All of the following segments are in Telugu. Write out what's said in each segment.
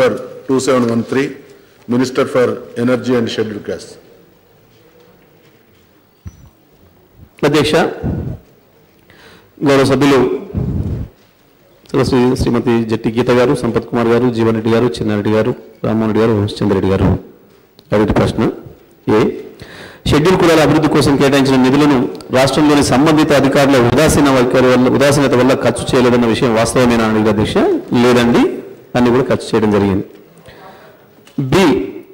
number 2713, Minister for Energy and Scheduled Castes. అధ్యక్ష గౌరవ సభ్యులు సరస్వతి శ్రీమతి జట్టి గీత గారు సంపత్ కుమార్ గారు జీవన్ రెడ్డి గారు చిన్నారెడ్డి గారు రామ్మోహన్ రెడ్డి గారు చంద్రెడ్డి గారు మొదటి ప్రశ్న ఏ షెడ్యూల్ కులాల అభివృద్ధి కోసం కేటాయించిన నిధులను రాష్ట్రంలోని సంబంధిత అధికారుల ఉదాసీన వైఖరి వల్ల ఉదాసీనత వల్ల ఖర్చు చేయలేదన్న విషయం వాస్తవమేనా అని అడిగిన అధ్యక్ష లేదండి అన్ని కూడా ఖర్చు చేయడం జరిగింది బి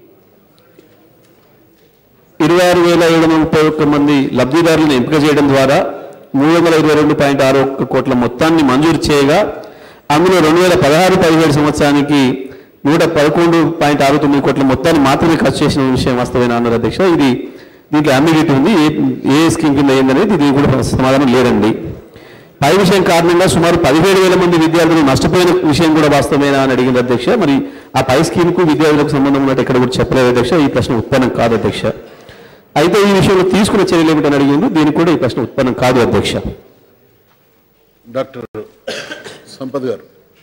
ఇరవై ఆరు వేల ఏడు వందల ముప్పై ఒక్క మంది లబ్ధిదారులను ఎంపిక చేయడం ద్వారా మూడు వందల ఇరవై రెండు పాయింట్ ఆరు ఒక్క కోట్ల మొత్తాన్ని మంజూరు చేయగా అందులో రెండు వేల పదహారు పదిహేడు సంవత్సరానికి నూట పదకొండు పాయింట్ ఆరు తొమ్మిది కోట్ల మొత్తాన్ని మాత్రమే ఖర్చు చేసిన విషయం వాస్తవేనా అన్నారు అధ్యక్ష ఇది దీంట్లో అంబిగిటీ ఉంది ఏ ఏ స్కీమ్ కింద ఏందనేది ఇది కూడా సమాధానం లేదండి పై విషయం కారణంగా సుమారు పదిహేడు వేల మంది విద్యార్థులు నష్టపోయిన విషయం కూడా వాస్తవమేనా అని అడిగింది అధ్యక్ష మరి ఆ పై స్కీమ్కు విద్యార్థులకు సంబంధం ఉన్నట్టు ఎక్కడ కూడా చెప్పలేదు అధ్యక్ష ఈ ప్రశ్న ఉత్పన్నం కాదు అధ్యక్ష అయితే ఈ విషయంలో తీసుకున్న చర్యలు ఏమిటని అడిగింది దీనికి కూడా ఈ ప్రశ్న ఉత్పన్నం కాదు అధ్యక్ష డాక్టర్ సంపత్ గారు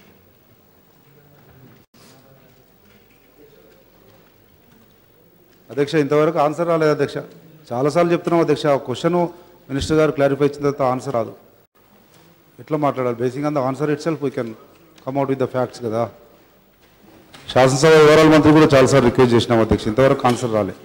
అధ్యక్ష ఇంతవరకు ఆన్సర్ రాలేదు అధ్యక్ష చాలాసార్లు చెప్తున్నాం అధ్యక్ష ఆ క్వశ్చన్ మినిస్టర్ గారు క్లారిఫై ఇచ్చిన తర్వాత ఆన్సర్ రాదు ఎట్లా మాట్లాడాలి బేసిక్ అంత answer itself we can come out with the facts కదా శాసనసభ వివరాల మంత్రి కూడా చాలాసార్లు రిక్వెస్ట్ చేసినాం అధ్యక్ష ఇంతవరకు ఆన్సర్ రాలేదు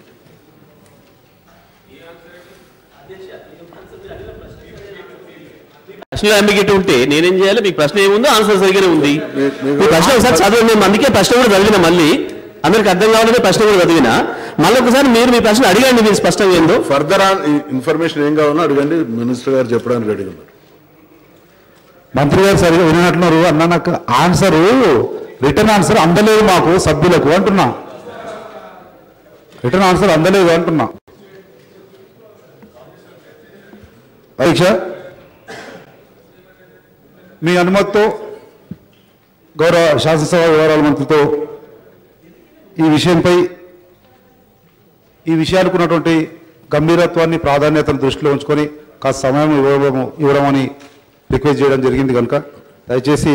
ప్రశ్నలో అంబిగిటీ ఉంటే నేనేం చేయాలి మీకు ప్రశ్న ఏముందో ఆన్సర్ సరిగానే ఉంది మీ ప్రశ్న ఒకసారి చదవండి మేము అందుకే ప్రశ్న కూడా చదివిన మళ్ళీ అందరికి అర్థం కావాలనే ప్రశ్న కూడా చదివిన మళ్ళీ ఒకసారి మీరు మీ ప్రశ్న అడిగండి మీరు స్పష్టంగా ఏందో ఫర్దర్ ఇన్ఫర్మేషన్ ఏం కావాలో అడగండి మినిస్టర్ గారు చెప్పడానికి రెడీగా ఉన్నారు మంత్రి గారు సరిగా వినట్టున్నారు అన్న నాకు ఆన్సర్ రిటర్న్ ఆన్సర్ అందలేదు మాకు సభ్యులకు అంటున్నా రిటర్న్ ఆన్సర్ అందలేదు అంటున్నా పరీక్ష మీ అనుమతితో గౌరవ శాసనసభ వ్యవహారాల మంత్రితో ఈ విషయంపై ఈ విషయానికి ఉన్నటువంటి గంభీరత్వాన్ని ప్రాధాన్యతను దృష్టిలో ఉంచుకొని కాస్త సమయం ఇవ్వడం ఇవ్వడమని రిక్వెస్ట్ చేయడం జరిగింది కనుక దయచేసి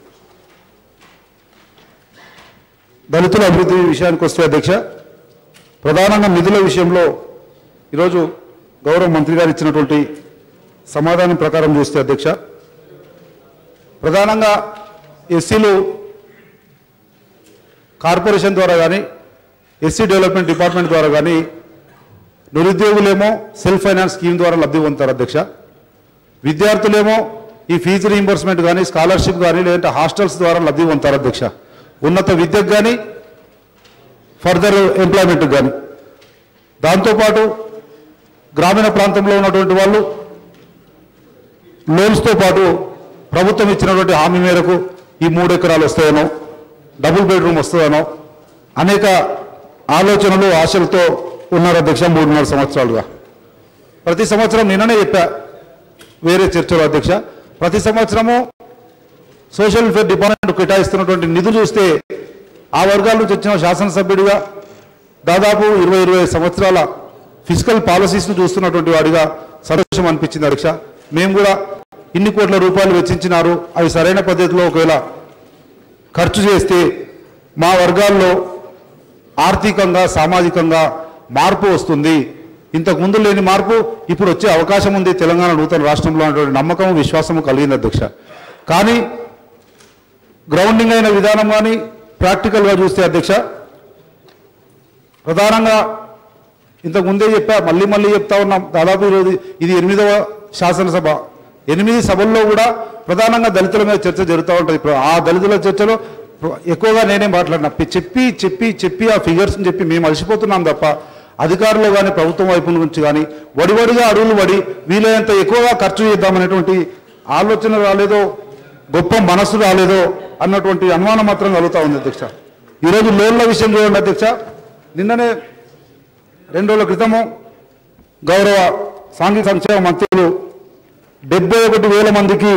దళితుల అభివృద్ధి విషయానికి వస్తే అధ్యక్ష ప్రధానంగా నిధుల విషయంలో ఈరోజు గౌరవ మంత్రి గారు ఇచ్చినటువంటి సమాధానం ప్రకారం చూస్తే అధ్యక్ష ప్రధానంగా ఎస్సీలు కార్పొరేషన్ ద్వారా కానీ ఎస్సీ డెవలప్మెంట్ డిపార్ట్మెంట్ ద్వారా కానీ నిరుద్యోగులేమో సెల్ఫ్ ఫైనాన్స్ స్కీమ్ ద్వారా లబ్ధి పొందుతారు అధ్యక్ష విద్యార్థులేమో ఈ ఫీజు రీయింబర్స్మెంట్ కానీ స్కాలర్షిప్ కానీ లేదంటే హాస్టల్స్ ద్వారా లబ్ధి పొందుతారు అధ్యక్ష ఉన్నత విద్యకు కానీ ఫర్దర్ ఎంప్లాయ్మెంట్కి కానీ దాంతోపాటు గ్రామీణ ప్రాంతంలో ఉన్నటువంటి వాళ్ళు లోన్స్తో పాటు ప్రభుత్వం ఇచ్చినటువంటి హామీ మేరకు ఈ మూడు ఎకరాలు వస్తాయనో డబుల్ బెడ్రూమ్ వస్తుందనో అనేక ఆలోచనలు ఆశలతో ఉన్నారు అధ్యక్ష మూడున్నర సంవత్సరాలుగా ప్రతి సంవత్సరం నిన్ననే చెప్పా వేరే చర్చలో అధ్యక్ష ప్రతి సంవత్సరము సోషల్ వెల్ఫేర్ డిపార్ట్మెంట్ కేటాయిస్తున్నటువంటి నిధులు చూస్తే ఆ వర్గాల నుంచి వచ్చిన శాసనసభ్యుడిగా దాదాపు ఇరవై ఇరవై సంవత్సరాల ఫిజికల్ పాలసీస్ను చూస్తున్నటువంటి వాడిగా సంతోషం అనిపించింది అధ్యక్ష మేము కూడా ఇన్ని కోట్ల రూపాయలు వెచ్చించినారు అవి సరైన పద్ధతిలో ఒకవేళ ఖర్చు చేస్తే మా వర్గాల్లో ఆర్థికంగా సామాజికంగా మార్పు వస్తుంది ఇంతకు ముందు లేని మార్పు ఇప్పుడు వచ్చే అవకాశం ఉంది తెలంగాణ నూతన రాష్ట్రంలో అనేటువంటి నమ్మకం విశ్వాసము కలిగింది అధ్యక్ష కానీ గ్రౌండింగ్ అయిన విధానం కానీ ప్రాక్టికల్గా చూస్తే అధ్యక్ష ప్రధానంగా ఇంతకు ముందే చెప్పా మళ్ళీ మళ్ళీ చెప్తా ఉన్నాం దాదాపు ఈరోజు ఇది ఎనిమిదవ శాసనసభ ఎనిమిది సభల్లో కూడా ప్రధానంగా దళితుల మీద చర్చ జరుగుతూ ఉంటుంది ఇప్పుడు ఆ దళితుల చర్చలో ఎక్కువగా నేనే మాట్లాడినా చెప్పి చెప్పి చెప్పి ఆ ఫిగర్స్ని చెప్పి మేము అలసిపోతున్నాం తప్ప అధికారులు కానీ ప్రభుత్వం వైపు నుంచి కానీ వడివడిగా అడుగులు పడి వీలైనంత ఎక్కువగా ఖర్చు చేద్దామనేటువంటి ఆలోచన రాలేదో గొప్ప మనస్సు రాలేదో అన్నటువంటి అనుమానం మాత్రం కలుగుతా ఉంది అధ్యక్ష ఈరోజు లోన్ల విషయం చూడండి అధ్యక్ష నిన్ననే రెండు రోజుల క్రితము గౌరవ సాంఘిక సంక్షేమ మంత్రులు డెబ్బై ఒకటి వేల మందికి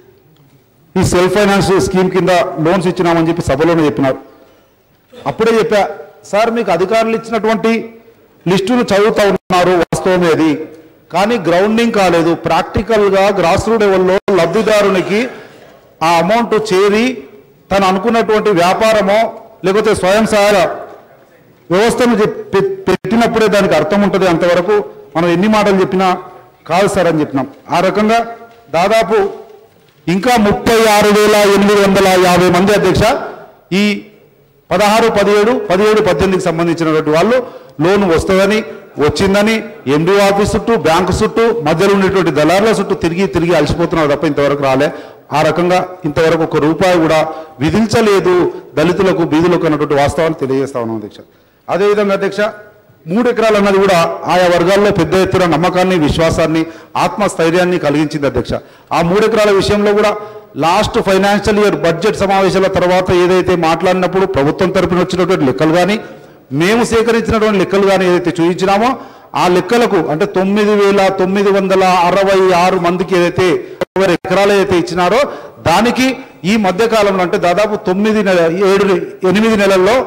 ఈ సెల్ఫ్ ఫైనాన్స్ స్కీమ్ కింద లోన్స్ ఇచ్చినామని చెప్పి సభలోనే చెప్పినారు అప్పుడే చెప్పా సార్ మీకు అధికారులు ఇచ్చినటువంటి లిస్టును చదువుతా ఉన్నారు వాస్తవమే అది కానీ గ్రౌండింగ్ కాలేదు ప్రాక్టికల్గా గ్రాస్ రూట్ లెవెల్లో లబ్ధిదారునికి ఆ అమౌంట్ చేరి తను అనుకున్నటువంటి వ్యాపారమో లేకపోతే స్వయం సహాయ వ్యవస్థను చెప్- పె- పెట్టినప్పుడే దానికి అర్థం ఉంటుంది అంతవరకు మనం ఎన్ని మాటలు చెప్పినా కాదు సార్ అని చెప్పినాం ఆ రకంగా దాదాపు ఇంకా ముప్పై ఆరు వేల ఎనిమిది వందల యాభై మంది అధ్యక్ష ఈ పదహారు పదిహేడు పదిహేడు పద్దెనిమిదికి సంబంధించినటువంటి వాళ్ళు లోన్ వస్తుందని వచ్చిందని ఎండి ఆఫీస్ చుట్టూ బ్యాంకు చుట్టూ మధ్యలో ఉండేటువంటి దళారుల చుట్టూ తిరిగి తిరిగి అలసిపోతున్నారు తప్ప ఇంతవరకు రాలే ఆ రకంగా ఇంతవరకు ఒక రూపాయి కూడా విధించలేదు దళితులకు బీదులకు అన్నటువంటి వాస్తవాలు తెలియజేస్తా ఉన్నాం అధ్యక్ష అదేవిధంగా అధ్యక్ష మూడు ఎకరాలు అన్నది కూడా ఆయా వర్గాల్లో పెద్ద ఎత్తున నమ్మకాన్ని విశ్వాసాన్ని ఆత్మస్థైర్యాన్ని కలిగించింది అధ్యక్ష ఆ మూడు ఎకరాల విషయంలో కూడా లాస్ట్ ఫైనాన్షియల్ ఇయర్ బడ్జెట్ సమావేశాల తర్వాత ఏదైతే మాట్లాడినప్పుడు ప్రభుత్వం తరపున వచ్చినటువంటి లెక్కలు కానీ మేము సేకరించినటువంటి లెక్కలు కానీ ఏదైతే చూపించినామో ఆ లెక్కలకు అంటే తొమ్మిది వేల తొమ్మిది వందల అరవై ఆరు మందికి ఏదైతే ఇరవై ఎకరాలు ఏదైతే ఇచ్చినారో దానికి ఈ మధ్య కాలంలో అంటే దాదాపు తొమ్మిది నెల ఏడు ఎనిమిది నెలల్లో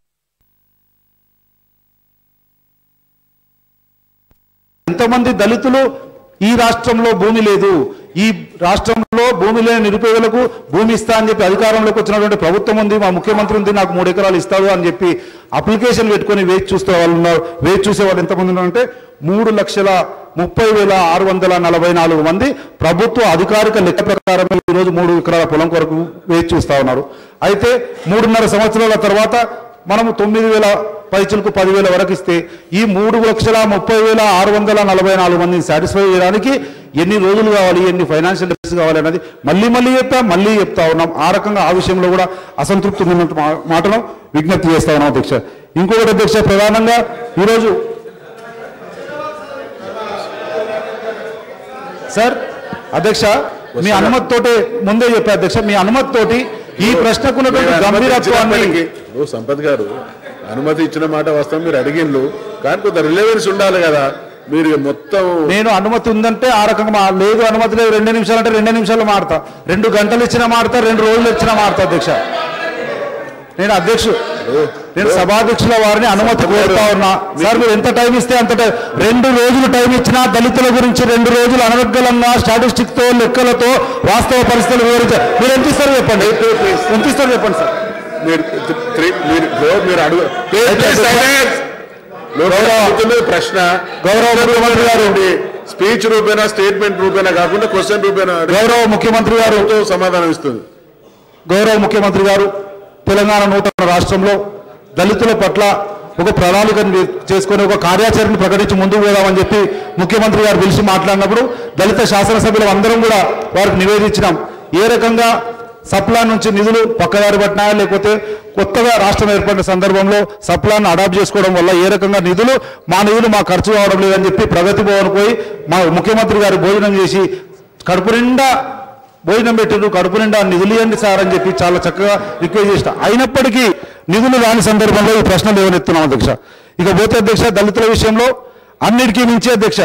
ఎంతమంది దళితులు ఈ రాష్ట్రంలో భూమి లేదు ఈ రాష్ట్రంలో భూమి లేని నిరుపేదలకు భూమి ఇస్తా అని చెప్పి అధికారంలోకి వచ్చినటువంటి ప్రభుత్వం ఉంది మా ముఖ్యమంత్రి ఉంది నాకు మూడు ఎకరాలు ఇస్తాడు అని చెప్పి అప్లికేషన్ పెట్టుకొని వేచి చూస్తే వాళ్ళు ఉన్నారు వేచి చూసే వాళ్ళు ఎంతమంది ఉన్నారంటే మూడు లక్షల ముప్పై వేల ఆరు వందల నలభై నాలుగు మంది ప్రభుత్వ అధికారిక లెక్క ప్రకారం ఈరోజు మూడు ఎకరాల పొలం కొరకు వేచి చూస్తా ఉన్నారు అయితే మూడున్నర సంవత్సరాల తర్వాత మనము తొమ్మిది వేల పైచులకు పదివేల వరకు ఇస్తే ఈ మూడు లక్షల ముప్పై వేల ఆరు వందల నలభై నాలుగు మందిని సాటిస్ఫై చేయడానికి ఎన్ని రోజులు కావాలి ఎన్ని ఫైనాన్షియల్ డెప్స్ కావాలి అనేది మళ్ళీ మళ్ళీ చెప్తా మళ్ళీ చెప్తా ఉన్నాం ఆ రకంగా ఆ విషయంలో కూడా అసంతృప్తి ఉన్నట్టు మా- మాటను విజ్ఞప్తి చేస్తా ఉన్నాం అధ్యక్ష ఇంకొకటి అధ్యక్ష ప్రధానంగా ఈరోజు సార్ అధ్యక్ష మీ అనుమతితోటే ముందే చెప్పా అధ్యక్ష మీ అనుమతితోటి ఈ ప్రశ్నకు ఉన్నటువంటి మీరు అనుమతి గంభీరత్వాన్ని ఇచ్చినప్పటికీ, ఓ సంపత్ గారు అనుమతి ఇచ్చిన మాట వాస్తవం మీరు అడిగిండ్రు కానీ కొంత రిలవెన్స్ ఉండాలి కదా మీరు మొత్తం నేను అనుమతి ఉందంటే ఆ రకంగా మా- లేదు అనుమతి లేదు రెండు నిమిషాలు అంటే రెండు నిమిషాలు మాడతా రెండు గంటలు ఇచ్చిన మాడతా రెండు రోజులు ఇచ్చిన మాడతా అధ్యక్ష నేను అధ్యక్షుడు నేను సభాధ్యక్షుల వారిని అనుమతి కోరుతా ఉన్నా సార్ మీరు ఎంత టైం ఇస్తే అంత టైం రెండు రోజులు టైం ఇచ్చినా దళితుల గురించి రెండు రోజులు అనర్గళంగా స్టాటిస్టిక్ తో లెక్కలతో వాస్తవ పరిస్థితులు వివరించారు మీరు ఎంత ఇస్తారు చెప్పండి ఎంత ఇస్తారు చెప్పండి సార్ మీరు త్రీ- మీరు ఓ, మీరు అడుగు అయితే Silence! లోపల అడుగుతున్నది ప్రశ్న గౌరవ ముఖ్యమంత్రి గారు స్పీచ్ రూపేనా స్టేట్మెంట్ రూపేనా కాకుండా క్వశ్చన్ రూపేనా అడిగితే గౌరవ ముఖ్యమంత్రి గారు సమాధానం ఇస్తుంది గౌరవ ముఖ్యమంత్రి గారు తెలంగాణ నూతన రాష్ట్రంలో దళితుల పట్ల ఒక ప్రణాళికను వే- చేసుకొని ఒక కార్యాచరణ ప్రకటించి ముందుకు పోదామని చెప్పి ముఖ్యమంత్రి గారు పిలిచి మాట్లాడినప్పుడు దళిత శాసనసభ్యులు అందరం కూడా వారికి నివేదించినాం ఏ రకంగా సప్లాన్ నుంచి నిధులు పక్కదారి పట్టినాయా లేకపోతే కొత్తగా రాష్ట్రం ఏర్పడిన సందర్భంలో సప్లాన్ అడాప్ట్ చేసుకోవడం వల్ల ఏ రకంగా నిధులు మా నిధులు మా ఖర్చు కావడం లేదని చెప్పి ప్రగతి భవన్ పోయి మా ముఖ్యమంత్రి గారు భోజనం చేసి కడుపు నిండా భోజనం పెట్టిండ్రు కడుపు నిండా నిధులు ఇవ్వండి సార్ అని చెప్పి చాలా చక్కగా రిక్వెస్ట్ చేసిన అయినప్పటికీ నిధులు రాని సందర్భంలో ఈ ప్రశ్నలు లేవనెత్తున్నాం అధ్యక్ష ఇక పోతే అధ్యక్ష దళితుల విషయంలో అన్నిటికీ మించి అధ్యక్ష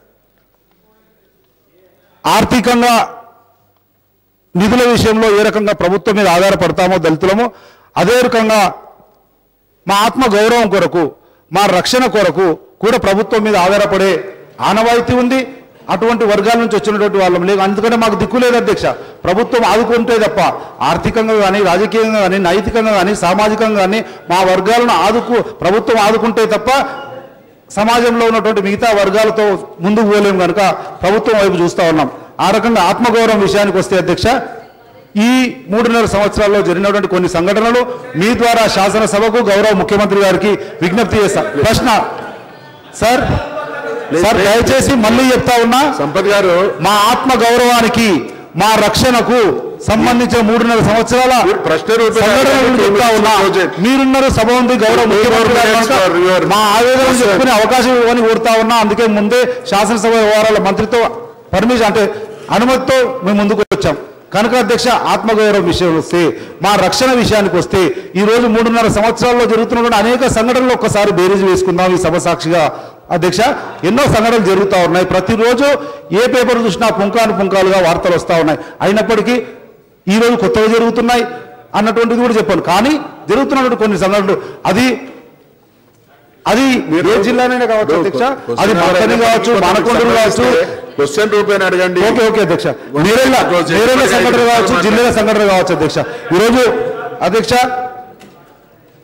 ఆర్థికంగా నిధుల విషయంలో ఏ రకంగా ప్రభుత్వం మీద ఆధారపడతామో దళితులమో అదే రకంగా మా ఆత్మ గౌరవం కొరకు మా రక్షణ కొరకు కూడా ప్రభుత్వం మీద ఆధారపడే ఆనవాయితీ ఉంది అటువంటి వర్గాల నుంచి వచ్చినటువంటి వాళ్ళం లేదు అందుకనే మాకు దిక్కు లేదు అధ్యక్ష ప్రభుత్వం ఆదుకుంటే తప్ప ఆర్థికంగా కానీ రాజకీయంగా కానీ నైతికంగా కానీ సామాజికంగా కానీ మా వర్గాలను ఆదుకు ప్రభుత్వం ఆదుకుంటే తప్ప సమాజంలో ఉన్నటువంటి మిగతా వర్గాలతో ముందుకు పోలేము కనుక ప్రభుత్వం వైపు చూస్తా ఉన్నాం ఆ రకంగా ఆత్మగౌరవం విషయానికి వస్తే అధ్యక్ష ఈ మూడున్నర సంవత్సరాల్లో జరిగినటువంటి కొన్ని సంఘటనలు మీ ద్వారా శాసనసభకు గౌరవ ముఖ్యమంత్రి గారికి విజ్ఞప్తి చేస్తా ప్రశ్న సార్ సార్ దయచేసి మళ్ళీ చెప్తా ఉన్నా సంపత్ గారు మా ఆత్మ గౌరవానికి మా రక్షణకు సంబంధించిన మూడున్నర సంవత్సరాల మీరు ప్రశ్న రూపేణా సంఘటనలు చెప్తా ఉన్నా project. మీరున్నారు సభ ఉంది గౌరవ ముఖ్యమంత్రి గారు minutes కనుక for your- మా ఆవేదన Yes, sir. చెప్పుకునే అవకాశం ఇవ్వని కోరుతా ఉన్నా అందుకే ముందే శాసనసభ వ్యవహారాల మంత్రితో పర్మిషన్ అంటే అనుమతితో మేము ముందుకు వచ్చాం కనుక అధ్యక్ష ఆత్మగౌరవం విషయం వస్తే మా రక్షణ విషయానికి వస్తే ఈ రోజు మూడున్నర సంవత్సరాల్లో జరుగుతున్నటువంటి అనేక సంఘటనలు ఒక్కసారి బేరీజు వేసుకుందాం ఈ సభ సాక్షిగా అధ్యక్ష ఎన్నో సంఘటనలు జరుగుతూ ఉన్నాయి ప్రతిరోజు ఏ పేపర్ చూసినా పుంకాను పుంకాలుగా వార్తలు వస్తూ ఉన్నాయి అయినప్పటికీ ఈ రోజు కొత్తగా జరుగుతున్నాయి అన్నటువంటిది కూడా చెప్పాను కానీ జరుగుతున్నటువంటి కొన్ని సంఘటనలు అది అది ఏ జిల్లానైనా కావచ్చు అధ్యక్ష అది పక్కని కావచ్చు మానకొండలు కావచ్చు క్వశ్చన్ రూపేణా అడగండి ఓకే ఓకే అధ్యక్ష నేరేళ్ళ Close చేయండి. నేరేళ్ళ సంఘటన కావచ్చు జిల్లాల సంఘటన కావచ్చు అధ్యక్ష ఈరోజు అధ్యక్ష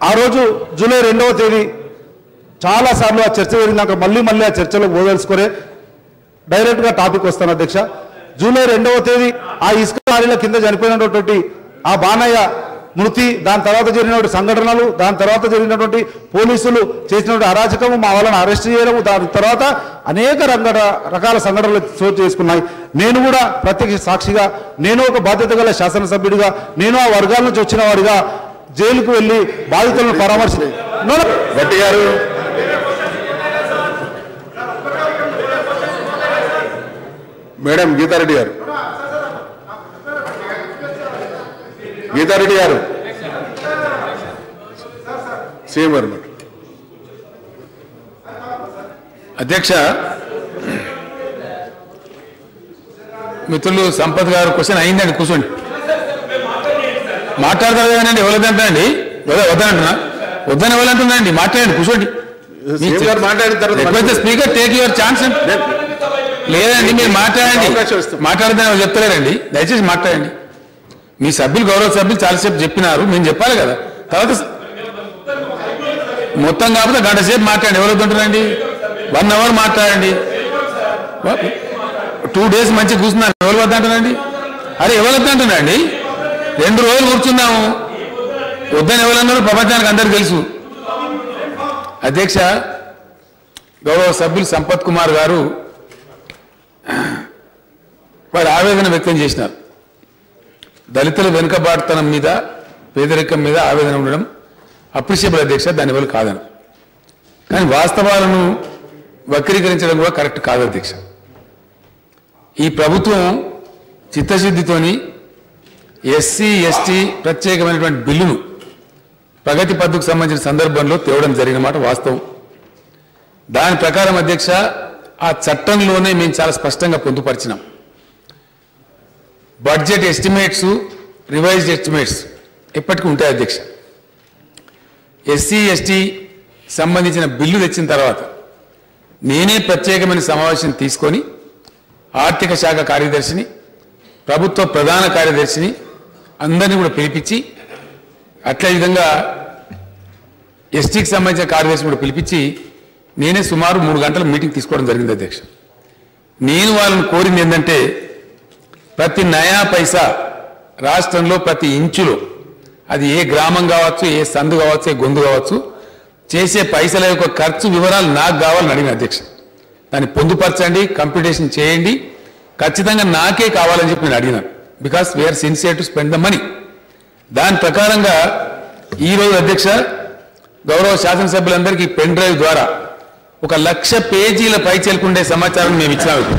ఆ రోజు జూలై రెండవ తేదీ చాలా సార్లు ఆ చర్చ జరిగినాక మళ్ళీ మళ్ళీ ఆ చర్చలో పోదలుచుకునే డైరెక్ట్గా టాపిక్ వస్తాను అధ్యక్ష జూలై రెండవ తేదీ ఆ ఇసుక లారీల కింద చనిపోయినటువంటి ఆ బాణయ్య మృతి దాని తర్వాత జరిగినటువంటి సంఘటనలు దాని తర్వాత జరిగినటువంటి పోలీసులు చేసినటువంటి అరాచకము మా వాళ్ళని అరెస్ట్ చేయడము దాని తర్వాత అనేక రంగ రకాల సంఘటనలు చోటు చేసుకున్నాయి నేను కూడా ప్రత్యక్ష సాక్షిగా నేను ఒక బాధ్యత గల శాసనసభ్యుడిగా నేను ఆ వర్గాల నుంచి వచ్చిన వాడిగా జైలుకు వెళ్ళి బాధితులను పరామర్శ No, no. భట్టి గారు మేడం గీతారెడ్డి గారు గీతారెడ్డి గారు సీఎం గారు మాట అధ్యక్ష మిత్రులు సంపత్ గారు క్వశ్చన్ అయిందండి కూర్చోండి మాట్లాడతారు కదండి ఎవరిదంటారండి వద్దనంటున్నా వద్దని ఎవరంటున్నారండి మాట్లాడండి కూర్చోండి సీఎం గారు మాట్లాడిన తర్వాత ఎప్పుడైతే స్పీకర్ టేక్ యువర్ ఛాన్స్ లేదండి మీరు మాట్లాడండి అవకాశం ఇస్తాం. మాట్లాడదని ఎవరు చెప్తలేరండి దయచేసి మాట్లాడండి మీ సభ్యులు గౌరవ సభ్యులు చాలాసేపు చెప్పినారు మేము చెప్పాలి కదా తర్వాత స- మొత్తం కాకపోతే గంట సేపు మాట్లాడండి ఎవరు వద్దంటారండి వన్ అవర్ మాట్లాడండి టూ డేస్ మంచిగా కూర్చున్నారు ఎవరు వద్దంటారండి అరే ఎవరు వద్దంటున్నారండి రెండు రోజులు కూర్చున్నాము వద్దని ఎవరన్నారు ప్రపంచానికి అందరికీ తెలుసు అధ్యక్ష గౌరవ సభ్యులు సంపత్ కుమార్ గారు వారి ఆవేదన వ్యక్తం చేసినారు దళితుల వెనుకబాటుతనం మీద పేదరికం మీద ఆవేదన ఉండడం అప్రిషియబుల్ అధ్యక్ష దానివల్ల కాదని కానీ వాస్తవాలను వక్రీకరించడం కూడా కరెక్ట్ కాదు అధ్యక్ష ఈ ప్రభుత్వం చిత్తశుద్ధితోని ఎస్సీ ఎస్టీ ప్రత్యేకమైనటువంటి బిల్లును ప్రగతి పద్ధతికి సంబంధించిన సందర్భంలో తేవడం జరిగిన మాట వాస్తవం దాని ప్రకారం అధ్యక్ష ఆ చట్టంలోనే మేము చాలా స్పష్టంగా పొందుపరిచినాం బడ్జెట్ ఎస్టిమేట్స్ రివైజ్డ్ ఎస్టిమేట్స్ ఎప్పటికీ ఉంటాయి అధ్యక్ష ఎస్సీ ఎస్టీ సంబంధించిన బిల్లు తెచ్చిన తర్వాత నేనే ప్రత్యేకమైన సమావేశం తీసుకొని ఆర్థిక శాఖ కార్యదర్శిని ప్రభుత్వ ప్రధాన కార్యదర్శిని అందరినీ కూడా పిలిపించి అట్లే విధంగా ఎస్టీకి సంబంధించిన కార్యదర్శిని కూడా పిలిపించి నేనే సుమారు మూడు గంటల మీటింగ్ తీసుకోవడం జరిగింది అధ్యక్ష నేను వాళ్ళని కోరింది ఏంటంటే ప్రతి నయా పైసా రాష్ట్రంలో ప్రతి ఇంచులో అది ఏ గ్రామం కావచ్చు ఏ సందు కావచ్చు ఏ గొంతు కావచ్చు చేసే పైసల యొక్క ఖర్చు వివరాలు నాకు కావాలని అడిగిన అధ్యక్ష దాన్ని పొందుపరచండి కంప్యూటేషన్ చేయండి ఖచ్చితంగా నాకే కావాలని చెప్పి నేను అడిగినాను because we are sincere to spend the money దాని ప్రకారంగా ఈరోజు అధ్యక్ష గౌరవ శాసనసభ్యులందరికీ పెన్ డ్రైవ్ ద్వారా ఒక లక్ష పేజీల పైచెలుకుండే సమాచారం మేము ఇచ్చినాం ఇప్పుడు.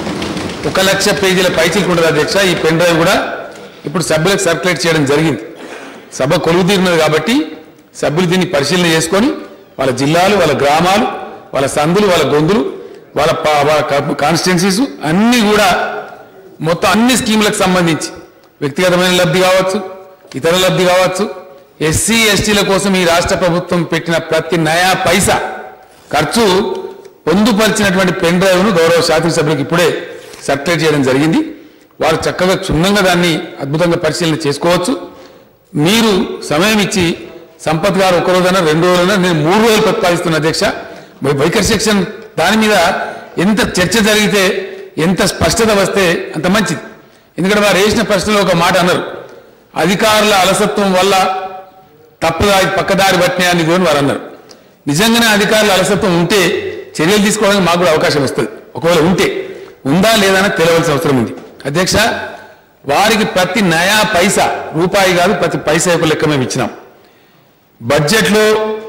ఒక లక్ష పేజీల పైచిలుకుంటుంది అధ్యక్ష ఈ పెన్ డ్రైవ్ కూడా ఇప్పుడు సభ్యులకు సర్క్యులేట్ చేయడం జరిగింది సభ కొలువు తీరినది కాబట్టి సభ్యులు దీన్ని పరిశీలన చేసుకొని వాళ్ళ జిల్లాలు వాళ్ళ గ్రామాలు వాళ్ళ సందులు వాళ్ళ గొంతులు వాళ్ళ పా- వాళ్ళ కాన్స్టిట్యున్సీస్ అన్నీ కూడా మొత్తం అన్ని స్కీములకు సంబంధించి వ్యక్తిగతమైన లబ్ధి కావచ్చు ఇతర లబ్ధి కావచ్చు ఎస్సీ ఎస్టీల కోసం ఈ రాష్ట్ర ప్రభుత్వం పెట్టిన ప్రతి నయా పైసా ఖర్చు పొందుపరిచినటువంటి పెన్ డ్రైవ్ను గౌరవ శాసనసభ్యులకు ఇప్పుడే సర్క్యులేట్ చేయడం జరిగింది వారు చక్కగా క్షుణ్ణంగా దాన్ని అద్భుతంగా పరిశీలన చేసుకోవచ్చు మీరు సమయం ఇచ్చి సంపత్ గారు ఒక రోజైనా రెండు రోజులైనా నేను మూడు రోజులు ప్రతిపాదిస్తున్న అధ్యక్ష మరి వైఖరి సెక్షన్ దాని మీద ఎంత చర్చ జరిగితే ఎంత స్పష్టత వస్తే అంత మంచిది ఎందుకంటే వారు వేసిన ప్రశ్నలో ఒక మాట అన్నారు అధికారుల అలసత్వం వల్ల తప్పుదారి పక్కదారి పట్టినాయని ఇది అని వారు అన్నారు నిజంగానే అధికారుల అలసత్వం ఉంటే చర్యలు తీసుకోవడానికి మాకు కూడా అవకాశం వస్తుంది ఒకవేళ ఉంటే ఉందా లేదా అని తెలియవలసిన అవసరం ఉంది అధ్యక్ష వారికి ప్రతి నయా పైసా రూపాయి కాదు ప్రతి పైసా యొక్క లెక్క మేము ఇచ్చినాం బడ్జెట్లో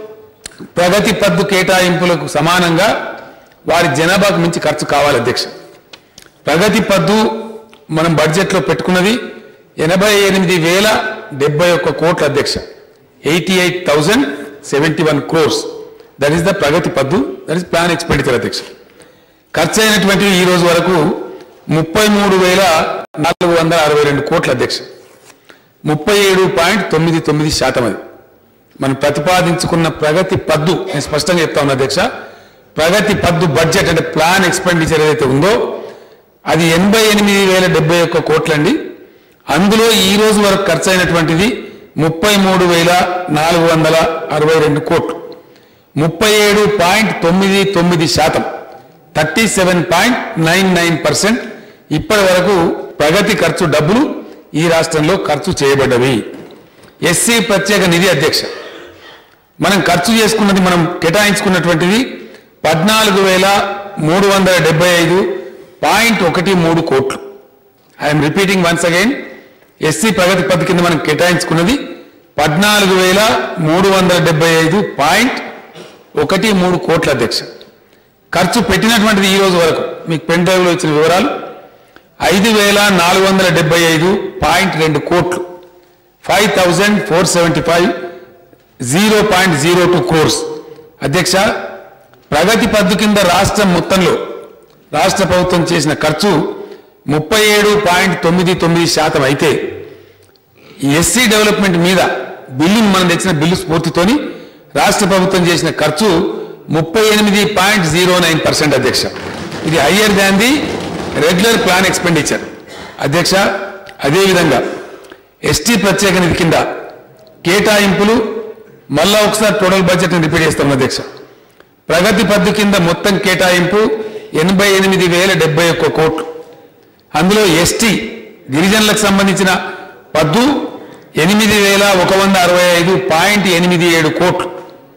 ప్రగతి పద్దు కేటాయింపులకు సమానంగా వారి జనాభాకు మించి ఖర్చు కావాలి అధ్యక్ష ప్రగతి పద్దు మనం బడ్జెట్లో పెట్టుకున్నది ఎనభై ఎనిమిది వేల డెబ్బై ఒక్క కోట్ల అధ్యక్ష eighty eight thousand seventy one crores that is the ప్రగతి పద్దు దట్ ఈస్ ప్లాన్ ఎక్స్పెండిచర్ అధ్యక్ష ఖర్చు అయినటువంటివి ఈ రోజు వరకు ముప్పై మూడు వేల నాలుగు వందల అరవై రెండు కోట్ల అధ్యక్ష ముప్పై ఏడు పాయింట్ తొమ్మిది తొమ్మిది శాతం అది మనం ప్రతిపాదించుకున్న ప్రగతి పద్దు నేను స్పష్టంగా చెప్తా ఉన్నా అధ్యక్ష ప్రగతి పద్దు బడ్జెట్ అంటే ప్లాన్ ఎక్స్పెండిచర్ ఏదైతే ఉందో అది ఎనభై ఎనిమిది వేల డెబ్బై ఒక్క కోట్లండి అందులో ఈ రోజు వరకు ఖర్చు అయినటువంటిది ముప్పై మూడు వేల నాలుగు వందల అరవై రెండు కోట్లు ముప్పై ఏడు పాయింట్ తొమ్మిది తొమ్మిది శాతం thirty seven point nine nine percent ఇప్పటి వరకు ప్రగతి ఖర్చు డబ్బులు ఈ రాష్ట్రంలో ఖర్చు చేయబడ్డవి ఎస్సీ ప్రత్యేక నిధి అధ్యక్ష మనం ఖర్చు చేసుకున్నది మనం కేటాయించుకున్నటువంటిది పద్నాలుగు వేల మూడు వందల డెబ్బై ఐదు పాయింట్ ఒకటి మూడు కోట్లు I'm repeating once again SC ప్రగతి పథకం కింద మనం కేటాయించుకున్నది పద్నాలుగు వేల మూడు వందల డెబ్బై ఐదు పాయింట్ ఒకటి మూడు కోట్ల అధ్యక్ష ఖర్చు పెట్టినటువంటిది ఈ రోజు వరకు మీకు పెన్ డ్రైవ్లో ఇచ్చిన వివరాలు ఐదు వేల నాలుగు వందల డెబ్బై ఐదు పాయింట్ రెండు కోట్లు five thousand four seventy five zero point zero two crores అధ్యక్ష ప్రగతి పద్దు కింద రాష్ట్రం మొత్తంలో రాష్ట్ర ప్రభుత్వం చేసిన ఖర్చు ముప్పై ఏడు పాయింట్ తొమ్మిది తొమ్మిది శాతం అయితే ఎస్సీ డెవలప్మెంట్ మీద బిల్లును మనం తెచ్చిన బిల్లు స్ఫూర్తితోని రాష్ట్ర ప్రభుత్వం చేసిన ఖర్చు ముప్పై ఎనిమిది పాయింట్ జీరో నైన్ పర్సెంట్ అధ్యక్ష ఇది higher than the regular plan expenditure అధ్యక్ష అదేవిధంగా ఎస్టీ ప్రత్యేక నిధి కింద కేటాయింపులు మళ్ళా ఒకసారి టోటల్ బడ్జెట్ని రిపీట్ చేస్తాం అధ్యక్ష ప్రగతి పద్దు కింద మొత్తం కేటాయింపు ఎనభై ఎనిమిది వేల డెబ్బై ఒక్క కోట్లు అందులో ఎస్టీ గిరిజనులకు సంబంధించిన పద్దు ఎనిమిది వేల ఒక వంద అరవై ఐదు పాయింట్ ఎనిమిది ఏడు కోట్లు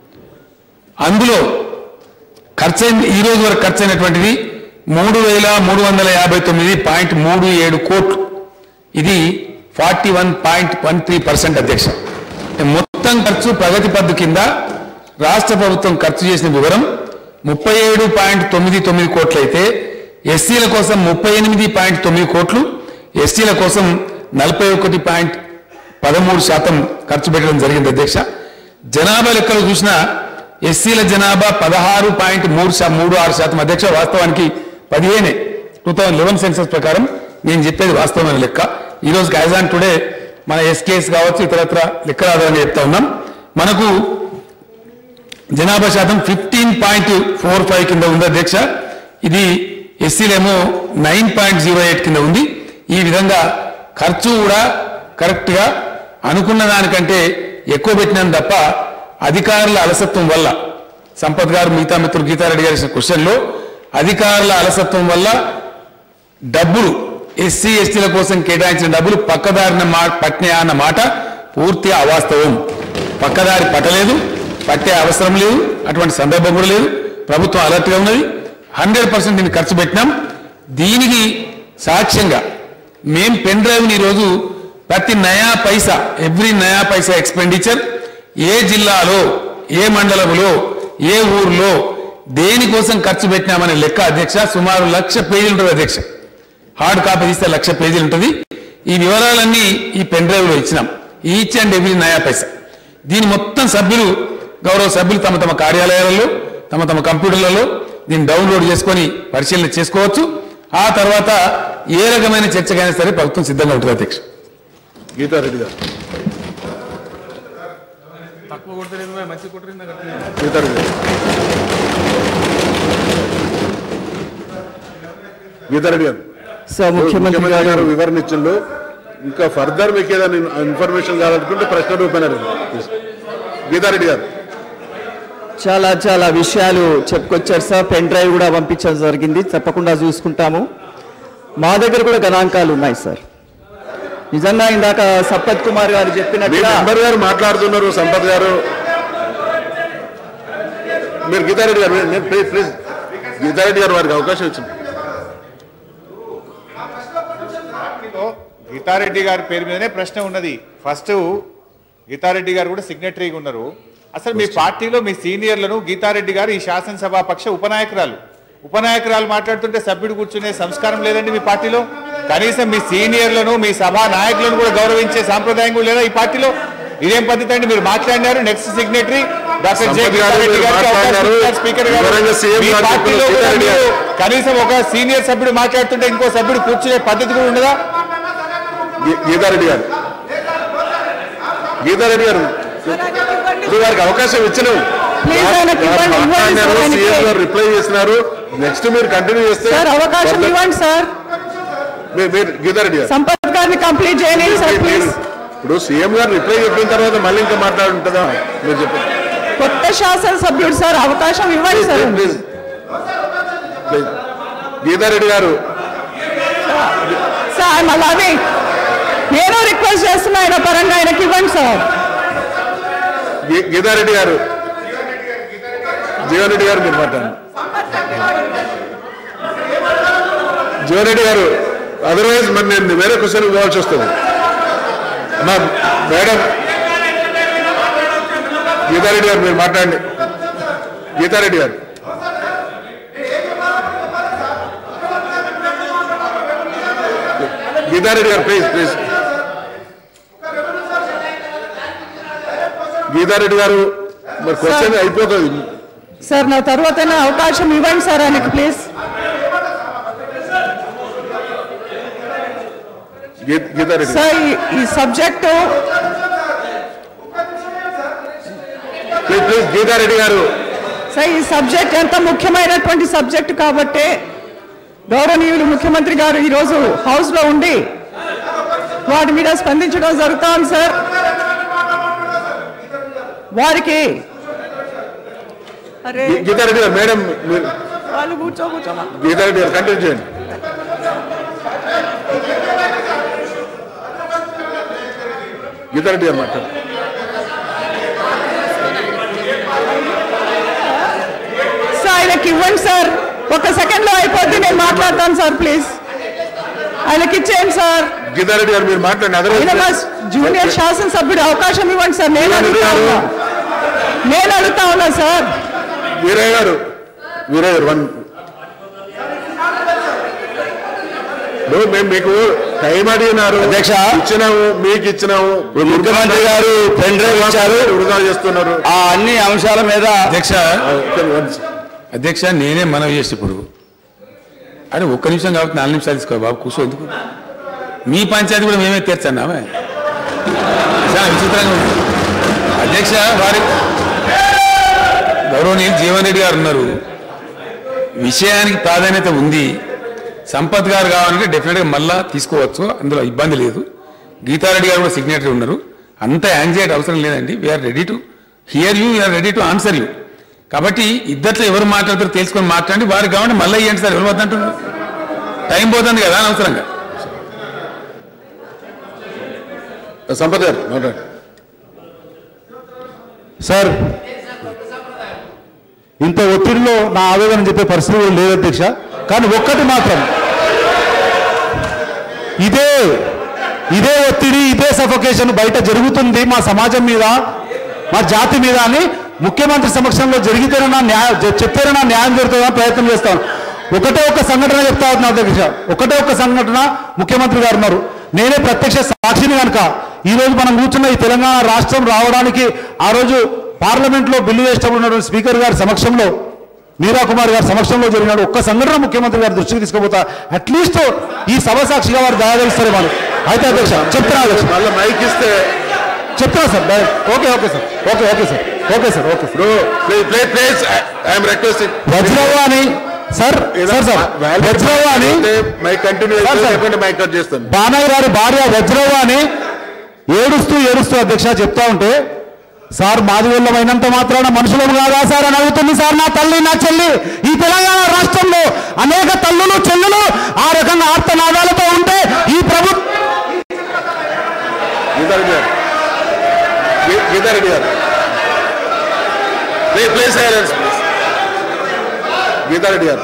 అందులో ఖర్చైన ఈ రోజు వరకు ఖర్చైనటువంటిది మూడు వేల మూడు వందల యాభై తొమ్మిది పాయింట్ మూడు ఏడు కోట్లు ఇది forty one point one three percent అధ్యక్ష మొత్తం ఖర్చు ప్రగతి పద్దు కింద రాష్ట్ర ప్రభుత్వం ఖర్చు చేసిన వివరం ముప్పై ఏడు పాయింట్ తొమ్మిది తొమ్మిది కోట్లు అయితే ఎస్సీల కోసం ముప్పై ఎనిమిది పాయింట్ తొమ్మిది కోట్లు ఎస్టీల కోసం నలభై ఒకటి పాయింట్ పదమూడు శాతం ఖర్చు పెట్టడం జరిగింది అధ్యక్ష జనాభా లెక్కలు చూసినా ఎస్సీల జనాభా పదహారు పాయింట్ మూడు శా మూడు ఆరు శాతం అధ్యక్ష వాస్తవానికి పదిహేనే టూ థౌజండ్ లెవెన్ సెన్సస్ ప్రకారం నేను చెప్పేది వాస్తవమైన లెక్క ఈ రోజు యాజ్ ఆన్ టుడే మన ఎస్కేఎస్ కావచ్చు ఇతరత్ర లెక్క రాదని చెప్తా ఉన్నాం మనకు జనాభా శాతం ఫిఫ్టీన్ పాయింట్ ఫోర్ ఫైవ్ కింద ఉంది అధ్యక్ష ఇది ఎస్సీలేమో నైన్ పాయింట్ జీరో ఎయిట్ కింద ఉంది ఈ విధంగా ఖర్చు కూడా కరెక్ట్గా అనుకున్న దానికంటే ఎక్కువ పెట్టినాను తప్ప అధికారుల అలసత్వం వల్ల సంపత్ గారు మిగతా మిత్రులు గీతారెడ్డి గారు ఇచ్చిన క్వశ్చన్లో అధికారుల అలసత్వం వల్ల డబ్బులు ఎస్సీ ఎస్టీల కోసం కేటాయించిన డబ్బులు పక్కదారిన మా పట్టినాయా అన్న మాట పూర్తి అవాస్తవం పక్కదారి పట్టలేదు పట్టే అవసరం లేదు అటువంటి సందర్భం కూడా లేదు ప్రభుత్వం అలర్ట్గా ఉన్నది హండ్రెడ్ పర్సెంట్ దీన్ని ఖర్చు పెట్టినాం దీనికి సాక్ష్యంగా మేం పెన్ డ్రైవ్ని ఈరోజు ప్రతి నయా పైసా ఎవ్రీ నయా పైసా ఎక్స్పెండిచర్ ఏ జిల్లాలో ఏ మండలంలో ఏ ఊర్లో దేనికోసం ఖర్చు పెట్టినామనే లెక్క అధ్యక్ష సుమారు లక్ష పేజీలు ఉంటుంది అధ్యక్ష హార్డ్ కాపీ తీస్తే లక్ష పేజీలు ఉంటుంది ఈ వివరాలన్నీ ఈ పెన్ డ్రైవ్లో ఇచ్చినాం ఈచ్ అండ్ ఎవ్రీ నయా పైసా దీని మొత్తం సభ్యులు గౌరవ సభ్యులు తమ తమ కార్యాలయాలలో తమ తమ కంప్యూటర్లలో దీన్ని డౌన్లోడ్ చేసుకొని పరిశీలన చేసుకోవచ్చు ఆ తర్వాత ఏ రకమైన చర్చకైనా సరే ప్రభుత్వం సిద్ధంగా ఉంటుంది అధ్యక్ష గీతారెడ్డి గారు గీతారెడ్డి గారు గీతారెడ్డి గారు సార్ ముఖ్యమంత్రి ముఖ్యమంత్రి గారు గారు వివరణ ఇచ్చిండు ఇంకా ఫర్దర్ మీకు ఏదైనా ఇన్ఫర్మేషన్ కావాలనుకుంటే ప్రశ్న రూపేణ గీతారెడ్డి గారు చాలా చాలా విషయాలు చెప్పుకొచ్చారు సార్ పెన్ డ్రైవ్ కూడా పంపించడం జరిగింది తప్పకుండా చూసుకుంటాము మా దగ్గర కూడా గణాంకాలు ఉన్నాయి సార్ నిజంగా ఇందాక సప్పత్ కుమార్ గారు మీ చెప్పినట్టుగా మెంబర్ గారు మాట్లాడుతున్నారు సంపత్ గారు మీరు గీతారెడ్డి గారు నేను ప్లీజ్ ప్లీజ్ గీతారెడ్డి గారు వారికి అవకాశం ఇచ్చింది గీతారెడ్డి గారి పేరు మీదనే ప్రశ్న ఉన్నది ఫస్ట్ గీతారెడ్డి గారు కూడా సిగ్నటరీగా ఉన్నారు అసలు మీ పార్టీలో మీ సీనియర్లను గీతారెడ్డి గారు ఈ శాసనసభా పక్ష ఉపనాయకురాలు ఉపనాయకురాలు మాట్లాడుతుంటే సభ్యుడు కూర్చునే సంస్కారం లేదండి మీ పార్టీలో కనీసం మీ సీనియర్లను మీ సభా నాయకులను కూడా గౌరవించే సాంప్రదాయం కూడా లేదా ఈ పార్టీలో ఇదేం పద్ధతి అండి మీరు మాట్లాడినారు next signatory doctor J Sampath garu Geetha Reddy మీరు గారికి అవకాశం మాట్లాడినారు. ఇచ్చారు స్పీకర్ గారు వివరంగా సీఎం మీ గారు పార్టీలో చెప్పిన కూడా గీతారెడ్డి గారు. మీరు కనీసం ఒక సీనియర్ సభ్యుడు మాట్లాడుతుంటే ఇంకో సభ్యుడు కూర్చునే పద్ధతి కూడా ఉండదా గీ- గీతారెడ్డి గారు గీతారెడ్డి గారు ఇప్పుడు వారికి అవకాశం ఇచ్చినాం Please, ఆయనకి ఇవ్వండి, ఇవ్వండి మాట్లాడినారు, సార్ ఆయనకి. సీఎం గారు రిప్లై చేసినారు నెక్స్ట్ మీరు కంటిన్యూ చేస్తే సార్ అవకాశం further- ఇవ్వండి సార్ మీరు- మీరు గీతారెడ్డి గారు సంపత్ గారిని కంప్లీట్ చేయలేదు సార్ మీరు- ప్లీజ్ మీరు ఇప్పుడు సీఎం గారు రిప్లై చెప్పిన తర్వాత మళ్ళీ ఇంకా మాట్లాడుంటుందా మీరు చెప్పండి కొత్త శాసనసభ్యుడు సార్ అవకాశం ఇవ్వండి sir please please Geetha Reddy garu sir మళ్ళీ నేను రిక్వెస్ట్ చేస్తున్నా ఆయన పరంగా ఆయనకి ఇవ్వండి సార్ గీ- గీతారెడ్డి గారు జీవన్ రెడ్డి గారు మీరు మాట్లాడండి జీవన్ రెడ్డి గారు అదర్వైజ్ మరి నేను వేరే క్వశ్చన్ పోవాల్సి వస్తుంది మా మేడం గీతారెడ్డి గారు మీరు మాట్లాడండి గీతారెడ్డి గారు గీతారెడ్డి గారు ప్లీజ్ ప్లీజ్ గీతారెడ్డి గారు మరి క్వశ్చన్ అయిపోతుంది సార్ నా తర్వాత అవకాశం ఇవ్వండి సార్ ఆయనకి ప్లీజ్ గీ- గీతారెడ్డి సార్ ఈ- ఈ subject please please Geetha Reddy garu sir ఈ సబ్జెక్ట్ ఎంత ముఖ్యమైనటువంటి సబ్జెక్ట్ కాబట్టి గౌరవనీయులు ముఖ్యమంత్రి గారు ఈరోజు హౌస్ లో ఉండి వాటి మీద స్పందించడం జరుగుతా ఉంది సార్ వారికి అరే గీ- గీతారెడ్డి గారు మేడం మీరు వాళ్ళు కూర్చో కూర్చోమా గీతారెడ్డి గారు కంటిన్యూ చేయండి గీతారెడ్డి గారు మాట్లాడు సార్ ఆయనకి ఇవ్వండి సార్ ఒక సెకండ్ లో అయిపోద్ది నేను మాట్లాడతాను సార్ ప్లీజ్ ఆయనకి ఇచ్చేయండి సార్ గీతారెడ్డి గారు మీరు మాట్లాడండి ఆయన మా అదర్వైజ్ జూనియర్ శాసనసభ్యుడు అవకాశం ఇవ్వండి సార్ నేను అడుగుతా ఉన్నా నేను అడుగుతా ఉన్నా సార్ వీరయ్య గారు వీరయ్య గారు వన్ ఇప్పుడు మేము మీకు టైం అడిగినారు అధ్యక్ష. ఇచ్చినాము మీకు ఇచ్చినాము ముఖ్యమంత్రి గారు పెన్ డ్రైవ్ ఇచ్చారు వృధా చేస్తున్నారు ఆ అన్ని అంశాల మీద అధ్యక్ష ఒక్క- one- అధ్యక్ష నేనే మనవి చేసి ఇప్పుడు అరే ఒక్క నిమిషం కాబట్టి నాలుగు నిమిషాలు తీసుకో బాబు కూర్చో ఎందుకు మీ పంచాయతీ కూడా మేమే తీర్చండి ఆమె చాలా విచిత్రంగా ఉంది అధ్యక్ష వారి గౌరవనీయులు జీవన్ రెడ్డి గారు ఉన్నారు విషయానికి ప్రాధాన్యత ఉంది సంపత్ గారు కావాలంటే డెఫినెట్గా మళ్ళా తీసుకోవచ్చు అందులో ఇబ్బంది లేదు గీతారెడ్డి గారు కూడా సిగ్నేటరీ ఉన్నారు అంత యాంగ్జైటీ అవసరం లేదండి we are ready to hear you we are ready to answer you కాబట్టి ఇద్దట్లో ఎవరు మాట్లాడతారో తెలుసుకొని మాట్లాడి వారికి కావాలంటే మళ్ళీ ఇవ్వండి సార్ ఎవరు వద్దంటున్నారు టైం పోతుంది కదా అనవసరంగా సంపత్ గారు మాట్లాడండి సార్ ఇంత ఒత్తిడిలో నా ఆవేదన చెప్పే పరిస్థితి కూడా లేదు అధ్యక్ష కానీ ఒక్కటి మాత్రం ఇదే ఇదే ఒత్తిడి ఇదే సఫోకేషన్ బయట జరుగుతుంది మా సమాజం మీద మా జాతి మీద అని ముఖ్యమంత్రి సమక్షంలో జరిగితేనే నా న్యాయం చెప్తేనే నా న్యాయం జరుగుతుందని ప్రయత్నం చేస్తాను ఒకటే ఒక సంఘటన చెప్తా ఉన్నా అధ్యక్ష ఒకటే ఒక సంఘటన ముఖ్యమంత్రి గారు ఉన్నారు నేనే ప్రత్యక్ష సాక్షిని కనుక ఈ రోజు మనం కూర్చున్న ఈ తెలంగాణ రాష్ట్రం రావడానికి ఆ రోజు పార్లమెంట్ లో బిల్లు వేసేటప్పుడు ఉన్నటువంటి స్పీకర్ గారి సమక్షంలో మీరా కుమార్ గారి సమక్షంలో జరిగినాడు ఒక్క సంఘటన ముఖ్యమంత్రి గారి దృష్టికి తీసుకుపోతా అట్లీస్ట్ ఈ సభ సాక్షిగా వారు దయాదలిస్తారు వాళ్ళు అయితే అధ్యక్ష చెప్తున్నా అధ్యక్ష మళ్ళీ మైక్ ఇస్తే చెప్తున్నా sir direct. Okay okay sir okay okay sir okay sir okay sir please please please I'm requesting Vajravva అని సార్ సార్ సార్ వజ్రవ్వ అని మైక్ కంటిన్యూ సార్, సార్. లేకుంటే మైక్ కట్ చేస్తాను బానయ్య గారి భార్య వజ్రవ్వ అని ఏడుస్తూ ఏడుస్తూ అధ్యక్ష చెప్తా ఉంటే సార్ మాది అయినంత మాత్రాన మనుషులం కాదా సార్ అని అడుగుతుంది సార్ నా తల్లి నా చెల్లి ఈ తెలంగాణ రాష్ట్రంలో అనేక తల్లులు చెల్లులు ఆ రకంగా ఆర్తనాదాలతో ఉంటే ఈ ప్రభుత్వం గీతారెడ్డి గారు గీ- Geetha Reddy garu please please silence please Geetha Reddy garu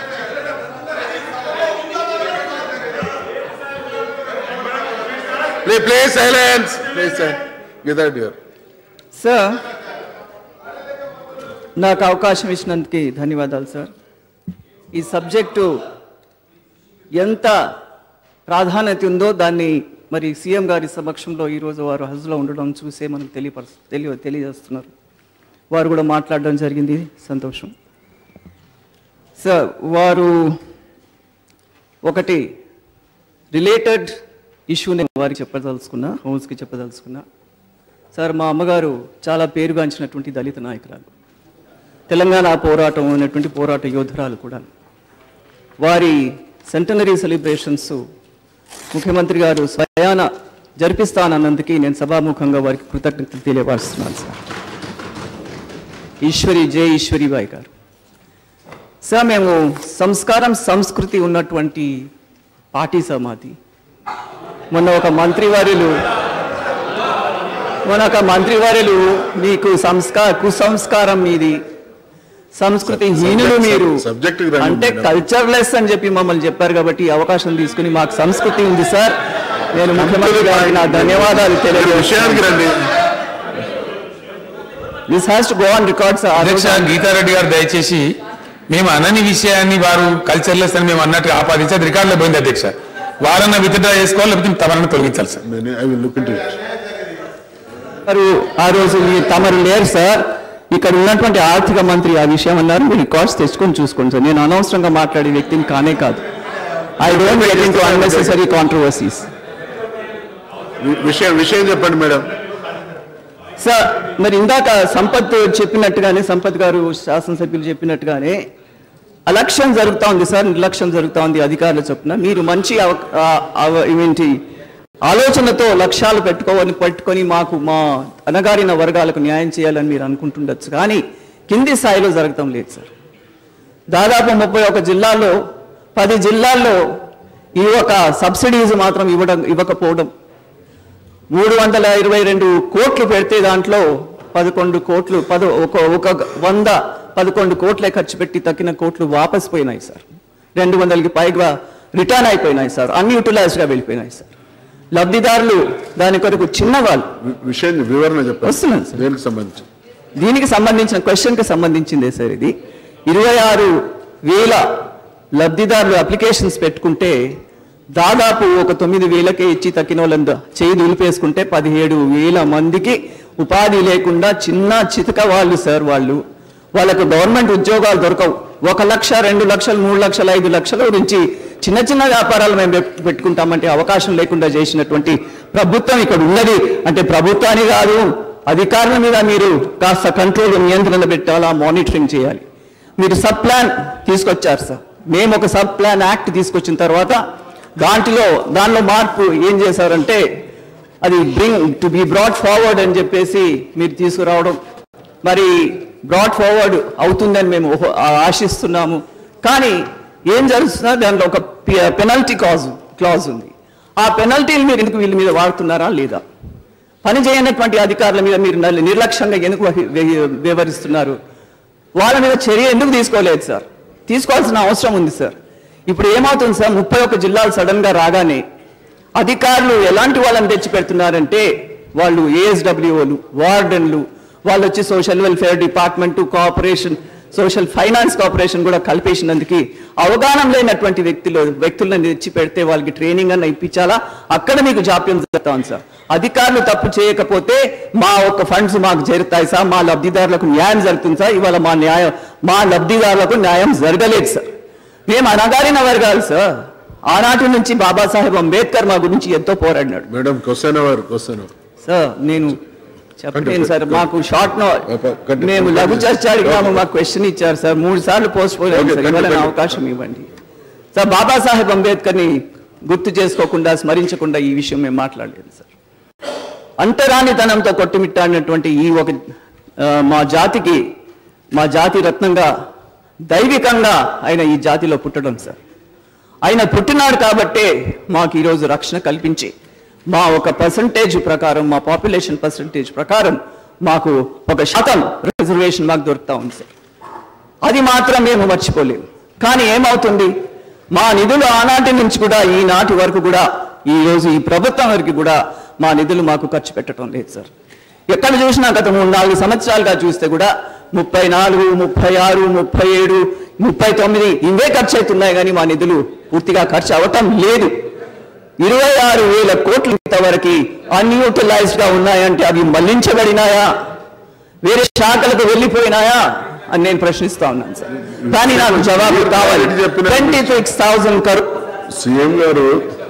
please please silence please Geetha Reddy garu sir నాకు అవకాశం ఇచ్చినందుకు ధన్యవాదాలు సార్ ఈ సబ్జెక్టు ఎంత ప్రాధాన్యత ఉందో దాన్ని మరి సీఎం గారి సమక్షంలో ఈరోజు వారు హజ్లో ఉండడం చూసే మనకు తెలియపరు తెలియ తెలియజేస్తున్నారు వారు కూడా మాట్లాడడం జరిగింది సంతోషం సార్ వారు ఒకటి రిలేటెడ్ ఇష్యూని వారికి చెప్పదలుచుకున్నా హౌస్కి చెప్పదలుచుకున్నా సార్ మా అమ్మగారు చాలా పేరుగాంచినటువంటి దళిత నాయకురాలు తెలంగాణ పోరాటం అనేటువంటి పోరాట యోధురాలు కూడా వారి సెంటనరీ సెలబ్రేషన్స్ ముఖ్యమంత్రి గారు స్వయాన జరిపిస్తానన్నందుకు నేను సభాముఖంగా వారికి కృతజ్ఞతలు తెలియపరుస్తున్నాను సార్ ఈశ్వరి జే ఈశ్వరిబాయి గారు సార్ మేము సంస్కారం సంస్కృతి ఉన్నటువంటి పార్టీ సార్ మాది మొన్న ఒక మంత్రివర్యులు మొన్న ఒక మంత్రివర్యులు మీకు సంస్కార కుసంస్కారం మీది సంస్కృతి హీనులు మీరు subject కి రండి అంటే మేడం. కల్చర్లెస్ అని చెప్పి మమ్మల్ని చెప్పారు కాబట్టి ఈ అవకాశం తీసుకుని మాకు సంస్కృతి ఉంది సార్ నేను ముఖ్యమంత్రి గారికి నా ధన్యవాదాలు మీరు తెలియజేస్తాను విషయానికి రండి this has to go on record అధ్యక్ష సార్ గీతారెడ్డి గారు దయచేసి మేము అనని విషయాన్ని వారు కల్చర్లెస్ అని మేము అన్నట్టు ఆపాదించి అది రికార్డులో పోయింది అధ్యక్ష వారన్నా విత్డ్రా చేసుకోవాలి లేకపోతే తమరన్నా తొలగించాలి sir I will look into it garu ఆ రోజు మీ తమరు లేరు సార్ ఇక్కడ ఉన్నటువంటి ఆర్థిక మంత్రి ఆ విషయం అన్నారు మీరు రికార్డ్స్ తెచ్చుకొని చూసుకోండి సార్ నేను అనవసరంగా మాట్లాడే వ్యక్తిని కానే కాదు I don't get into unnecessary controversies విషయం విషయం చెప్పండి మేడం సార్ మరి ఇందాక సంపత్ చెప్పినట్టుగానే సంపత్ గారు శాసనసభ్యులు చెప్పినట్టుగానే అలక్ష్యం జరుగుతూ ఉంది సార్ నిర్లక్ష్యం జరుగుతూ ఉంది అధికారుల చొప్పున మీరు మంచి అవ- ఆ- అవ- ఏంటి ఆలోచనతో లక్ష్యాలు పెట్టుకోవని పెట్టుకొని మాకు మా అనగారిన వర్గాలకు న్యాయం చేయాలని మీరు అనుకుంటుండొచ్చు కానీ కింది స్థాయిలో జరగటం లేదు సార్ దాదాపు ముప్పై ఒక జిల్లాల్లో పది జిల్లాల్లో ఈ ఒక సబ్సిడీస్ మాత్రం ఇవ్వడం ఇవ్వకపోవడం మూడు వందల ఇరవై రెండు కోట్లు పెడితే దాంట్లో పదకొండు కోట్లు పద ఒక ఒక వంద పదకొండు కోట్లే ఖర్చు పెట్టి తక్కిన కోట్లు వాపస్ పోయినాయి సార్ రెండు వందలకి పైగా రిటర్న్ అయిపోయినాయి సార్ అన్యూటిలైజ్డ్గా వెళ్ళిపోయినాయి సార్ లబ్ధిదారులు దాని కొరకు చిన్నవాళ్ళు వి- విషయం వివరణ చెప్పండి వస్తున్నాను సార్. దేనికి సంబంధించి దీనికి సంబంధించిన క్వశ్చన్కి సంబంధించిందే సార్ ఇది ఇరవై ఆరు వేల లబ్ధిదారులు అప్లికేషన్స్ పెట్టుకుంటే దాదాపు ఒక తొమ్మిది వేలకే ఇచ్చి తక్కిన వాళ్ళంతా చేయి దులిపేసుకుంటే పదిహేడు వేల మందికి ఉపాధి లేకుండా చిన్న చితక వాళ్ళు సార్ వాళ్ళు వాళ్ళకు గవర్నమెంట్ ఉద్యోగాలు దొరకవు ఒక లక్ష రెండు లక్షలు మూడు లక్షలు ఐదు లక్షల గురించి చిన్న చిన్న వ్యాపారాలు మేము పెట్- పెట్టుకుంటామంటే అవకాశం లేకుండా చేసినటువంటి ప్రభుత్వం ఇక్కడ ఉన్నది అంటే ప్రభుత్వాన్ని కాదు అధికారుల మీద మీరు కాస్త కంట్రోల్ నియంత్రణ పెట్టాలా మానిటరింగ్ చేయాలి మీరు సబ్ ప్లాన్ తీసుకొచ్చారు సార్ మేము ఒక సబ్ ప్లాన్ యాక్ట్ తీసుకొచ్చిన తర్వాత దాంట్లో దానిలో మార్పు ఏం చేశారంటే అది bring to be brought forward అని చెప్పేసి మీరు తీసుకురావడం మరి బ్రాడ్ ఫార్వర్డ్ అవుతుందని మేము ఊహ- ఆశిస్తున్నాము కానీ ఏం జరుగుతుందో దాంట్లో ఒక పెనల్టీ కాజ్ క్లాజ్ ఉంది ఆ పెనల్టీలు మీరు ఎందుకు వీళ్ళ మీద వాడుతున్నారా లేదా పని చేయనటువంటి అధికారుల మీద మీరు నల్- నిర్లక్ష్యంగా ఎందుకు వహి- వ్య- వ్యవహరిస్తున్నారు వాళ్ళ మీద చర్య ఎందుకు తీసుకోలేదు సార్ తీసుకోవాల్సిన అవసరం ఉంది సార్ ఇప్పుడు ఏమవుతుంది సార్ ముప్పై ఒక్క జిల్లాలు సడన్ గా రాగానే అధికారులు ఎలాంటి వాళ్ళని తెచ్చి పెడుతున్నారంటే వాళ్ళు ఏఎస్డబ్ల్యూఓలు వార్డెన్లు వాళ్ళు వచ్చి social welfare department cooperation social finance corporation కూడా కలిపేసినందుకు అవగాహన లేనటువంటి వ్యక్తులు వ్యక్తులను తెచ్చి పెడితే వాళ్ళకి ట్రైనింగ్ అన్న ఇప్పించాలా అక్కడ మీకు జాప్యం జరుగుతాం సార్ అధికారులు తప్పు చేయకపోతే మా ఒక్క ఫండ్స్ మాకు చేరుతాయి సార్ మా లబ్ధిదారులకు న్యాయం జరుగుతుంది సార్ ఇవాళ మా న్యాయం మా లబ్ధిదారులకు న్యాయం జరగలేదు సార్ మేము అనగారిన వర్గాలు సార్ ఆనాటి నుంచి బాబాసాహెబ్ అంబేద్కర్ మా గురించి ఎంతో పోరాడినాడు madam question hour question hour sir నేను చెప్పలేను సార్ మాకు షార్ట్ నో Continue. మేము లఘు చర్చ అడిగాము మాకు క్వశ్చన్ ఇచ్చారు సార్ మూడు సార్లు postpone Okay, sir continue, ఇవాళ నా continue. అవకాశం ఇవ్వండి సార్ బాబాసాహెబ్ అంబేద్కర్ని గుర్తు చేసుకోకుండా స్మరించకుండా ఈ విషయం మేము మాట్లాడలేదు సార్ అంటరానితనంతో కొట్టుమిట్టాడినటువంటి ఈ ఒక ఆ, మా జాతికి మా జాతి రత్నంగా దైవికంగా ఆయన ఈ జాతిలో పుట్టడం సార్ ఆయన పుట్టినాడు కాబట్టే మాకు ఈరోజు రక్షణ కల్పించి మా ఒక పర్సంటేజ్ ప్రకారం మా పాపులేషన్ పర్సంటేజ్ ప్రకారం మాకు ఒక శాతం రిజర్వేషన్ మాకు దొరుకుతా ఉంది సార్ అది మాత్రం మేము మర్చిపోలేము కానీ ఏమవుతుంది మా నిధులు ఆనాటి నుంచి కూడా ఈనాటి వరకు కూడా ఈ రోజు ఈ ప్రభుత్వం వరకు కూడా మా నిధులు మాకు ఖర్చు పెట్టడం లేదు సార్ ఎక్కడ చూసినా గత మూడు నాలుగు సంవత్సరాలుగా చూస్తే కూడా ముప్పై నాలుగు ముప్పై ఆరు ముప్పై ఏడు ముప్పై తొమ్మిది ఇవే ఖర్చు అవుతున్నాయి కానీ మా నిధులు పూర్తిగా ఖర్చు అవటం లేదు ఇరవై ఆరు వేల కోట్లు ఇంతవరకు అన్యూటిలైజ్డ్ గా ఉన్నాయంటే అవి మళ్లించబడినాయా వేరే శాఖలకు వెళ్ళిపోయినాయా అని నేను ప్రశ్నిస్తా ఉన్నాను సార్ కానీ నాకు జవాబు కావాలి ట్వంటీ సిక్స్ థౌసండ్ కరు సీఎం గారు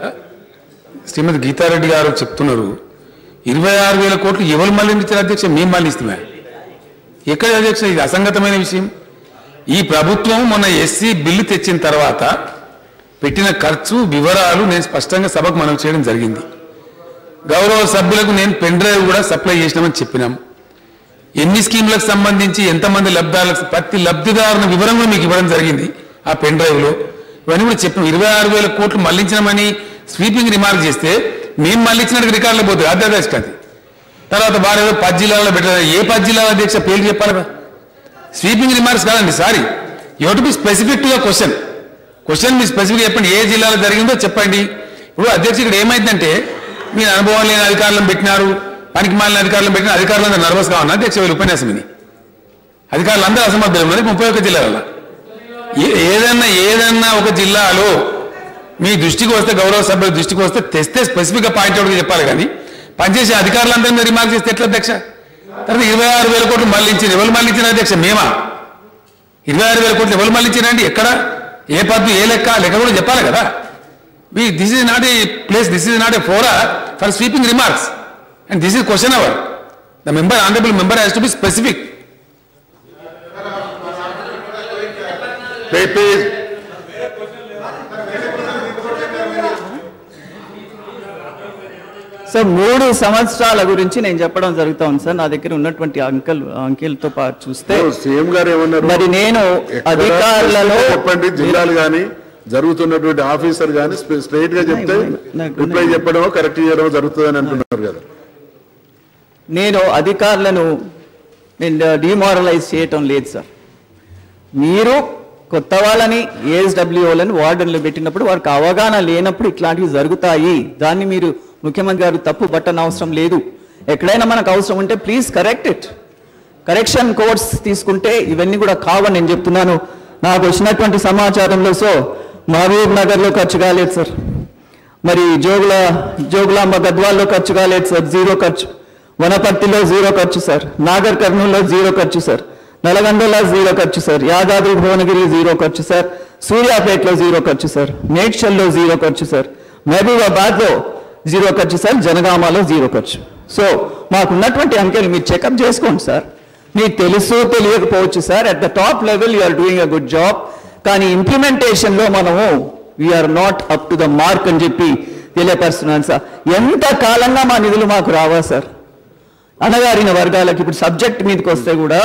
శ్రీమతి గీతారెడ్డి గారు చెప్తున్నారు ఇరవై ఆరు వేల కోట్లు ఎవరు మళ్ళించారు అధ్యక్ష మేము మళ్ళిస్తున్నాం ఎక్కడ అధ్యక్ష ఇది అసంగతమైన విషయం ఈ ప్రభుత్వం మొన్న ఎస్సీ బిల్లు తెచ్చిన తర్వాత పెట్టిన ఖర్చు వివరాలు నేను స్పష్టంగా సభకు మనం చేయడం జరిగింది గౌరవ సభ్యులకు నేను పెన్ డ్రైవ్ కూడా సప్లై చేసినామని చెప్పినాం ఎన్ని స్కీములకు సంబంధించి ఎంతమంది లబ్ధాలకు ప్రతి లబ్ధిదారుని వివరం కూడా మీకు ఇవ్వడం జరిగింది ఆ పెన్ డ్రైవ్లో ఇవన్నీ కూడా చెప్పినాం ఇరవై ఆరు వేల కోట్లు మళ్లించినామని స్వీపింగ్ రిమార్క్ చేస్తే మేము మళ్లించినట్టు రికార్డులో పోతుంది అధ్యక్ష తర్వాత వారు ఏదో పది జిల్లాలో పెట్టారు ఏ పది జిల్లాల అధ్యక్ష పేర్లు చెప్పాలి కదా స్వీపింగ్ రిమార్క్స్ కాదండి sorry you to be specific to the question question మీ స్పెసిఫిక్ చెప్పండి ఏ జిల్లాలో జరిగిందో చెప్పండి ఇప్పుడు అధ్యక్ష ఇక్కడ ఏమైందంటే మీరు అనుభవం లేని అధికారులను పెట్టినారు పనికి మాలిన అధికారులను పెట్టిన అధికారులందరూ నర్వస్ కావాలి అధ్యక్ష వీళ్ళు ఉపన్యాసం ఇది అధికారులందరూ అసమర్థులు ఉన్నది ముప్పై ఒక్క జిల్లాలలో ఏ- ఏదన్నా ఏదన్నా ఒక జిల్లాలో మీ దృష్టికి వస్తే గౌరవ సభ్యుల దృష్టికి వస్తే తెస్తే స్పెసిఫిక్గా పాయింట్ అవుట్ చెప్పాలి కానీ పనిచేసే అధికారులందరూ మీరు రిమార్క్ చేస్తే ఎట్లా అధ్యక్ష తర్వాత ఇరవై ఆరు వేల కోట్లు మళ్ళించింది ఎవరు మళ్ళించిన అధ్యక్ష మేమా ఇరవై ఆరు వేల కోట్లు ఎవరు మళ్ళించారండి ఎక్కడ ఏ పద్దు ఏ లెక్క లెక్క కూడా చెప్పాలి కదా మీ this is not a place this is not a fora for sweeping remarks and this is question hour the member honourable member has to be specific please so మూడు సంవత్సరాల గురించి నేను చెప్పడం జరుగుతా ఉంది సార్ నా దగ్గర ఉన్నటువంటి అంకెల్ అంకెలతో పాటు చూస్తే సీఎం గారు ఏమన్నారు మరి నేను ఎక్కడ అధికారులలో చెప్పండి జిల్లాలు గాని జరుగుతున్నటువంటి ఆఫీసర్ గాని స్ట్రైట్ గా చెప్తే నాకు- రిప్లై చెప్పడమో కరెక్ట్ చేయడమో జరుగుతుందని అంటున్నారు కదా నేను అధికారులను నేను డిమారలైజ్ చేయటం లేదు సార్ మీరు కొత్త వాళ్ళని ఏఎస్డబ్ల్యూఓలను వార్డన్లు పెట్టినప్పుడు వారికి అవగాహన లేనప్పుడు ఇట్లాంటివి జరుగుతాయి దాన్ని మీరు ముఖ్యమంత్రి గారు తప్పు పట్టని అవసరం లేదు ఎక్కడైనా మనకు అవసరం ఉంటే please correct it correction course తీసుకుంటే ఇవన్నీ కూడా కావని నేను చెప్తున్నాను నాకు వచ్చినటువంటి సమాచారంలో సో మహబూబ్ నగర్లో ఖర్చు కాలేదు సార్ మరి జోగుల జోగులాంబ గద్వాల్లో ఖర్చు కాలేదు సార్ జీరో ఖర్చు వనపర్తిలో జీరో ఖర్చు సార్ నాగర్ కర్నూలులో జీరో ఖర్చు సార్ నల్గొండలో జీరో ఖర్చు సార్ యాదాద్రి భువనగిరి జీరో ఖర్చు సార్ సూర్యాపేటలో జీరో ఖర్చు సార్ మేడ్చల్లో జీరో ఖర్చు సార్ మహబూబాబాద్లో జీరో ఖర్చు సార్ జనగామలో జీరో ఖర్చు సో మాకున్నటువంటి అంకెలు మీరు చెకప్ చేసుకోండి సార్ మీకు తెలుసు తెలియకపోవచ్చు sir at the top level you are doing a good job కానీ ఇంప్లిమెంటేషన్లో మనము we are not up to the mark అని చెప్పి తెలియపరుస్తున్నాను సార్ ఎంత కాలంగా మా నిధులు మాకు రావా సార్ అనగారిన వర్గాలకు ఇప్పుడు సబ్జెక్ట్ మీదకి వస్తే కూడా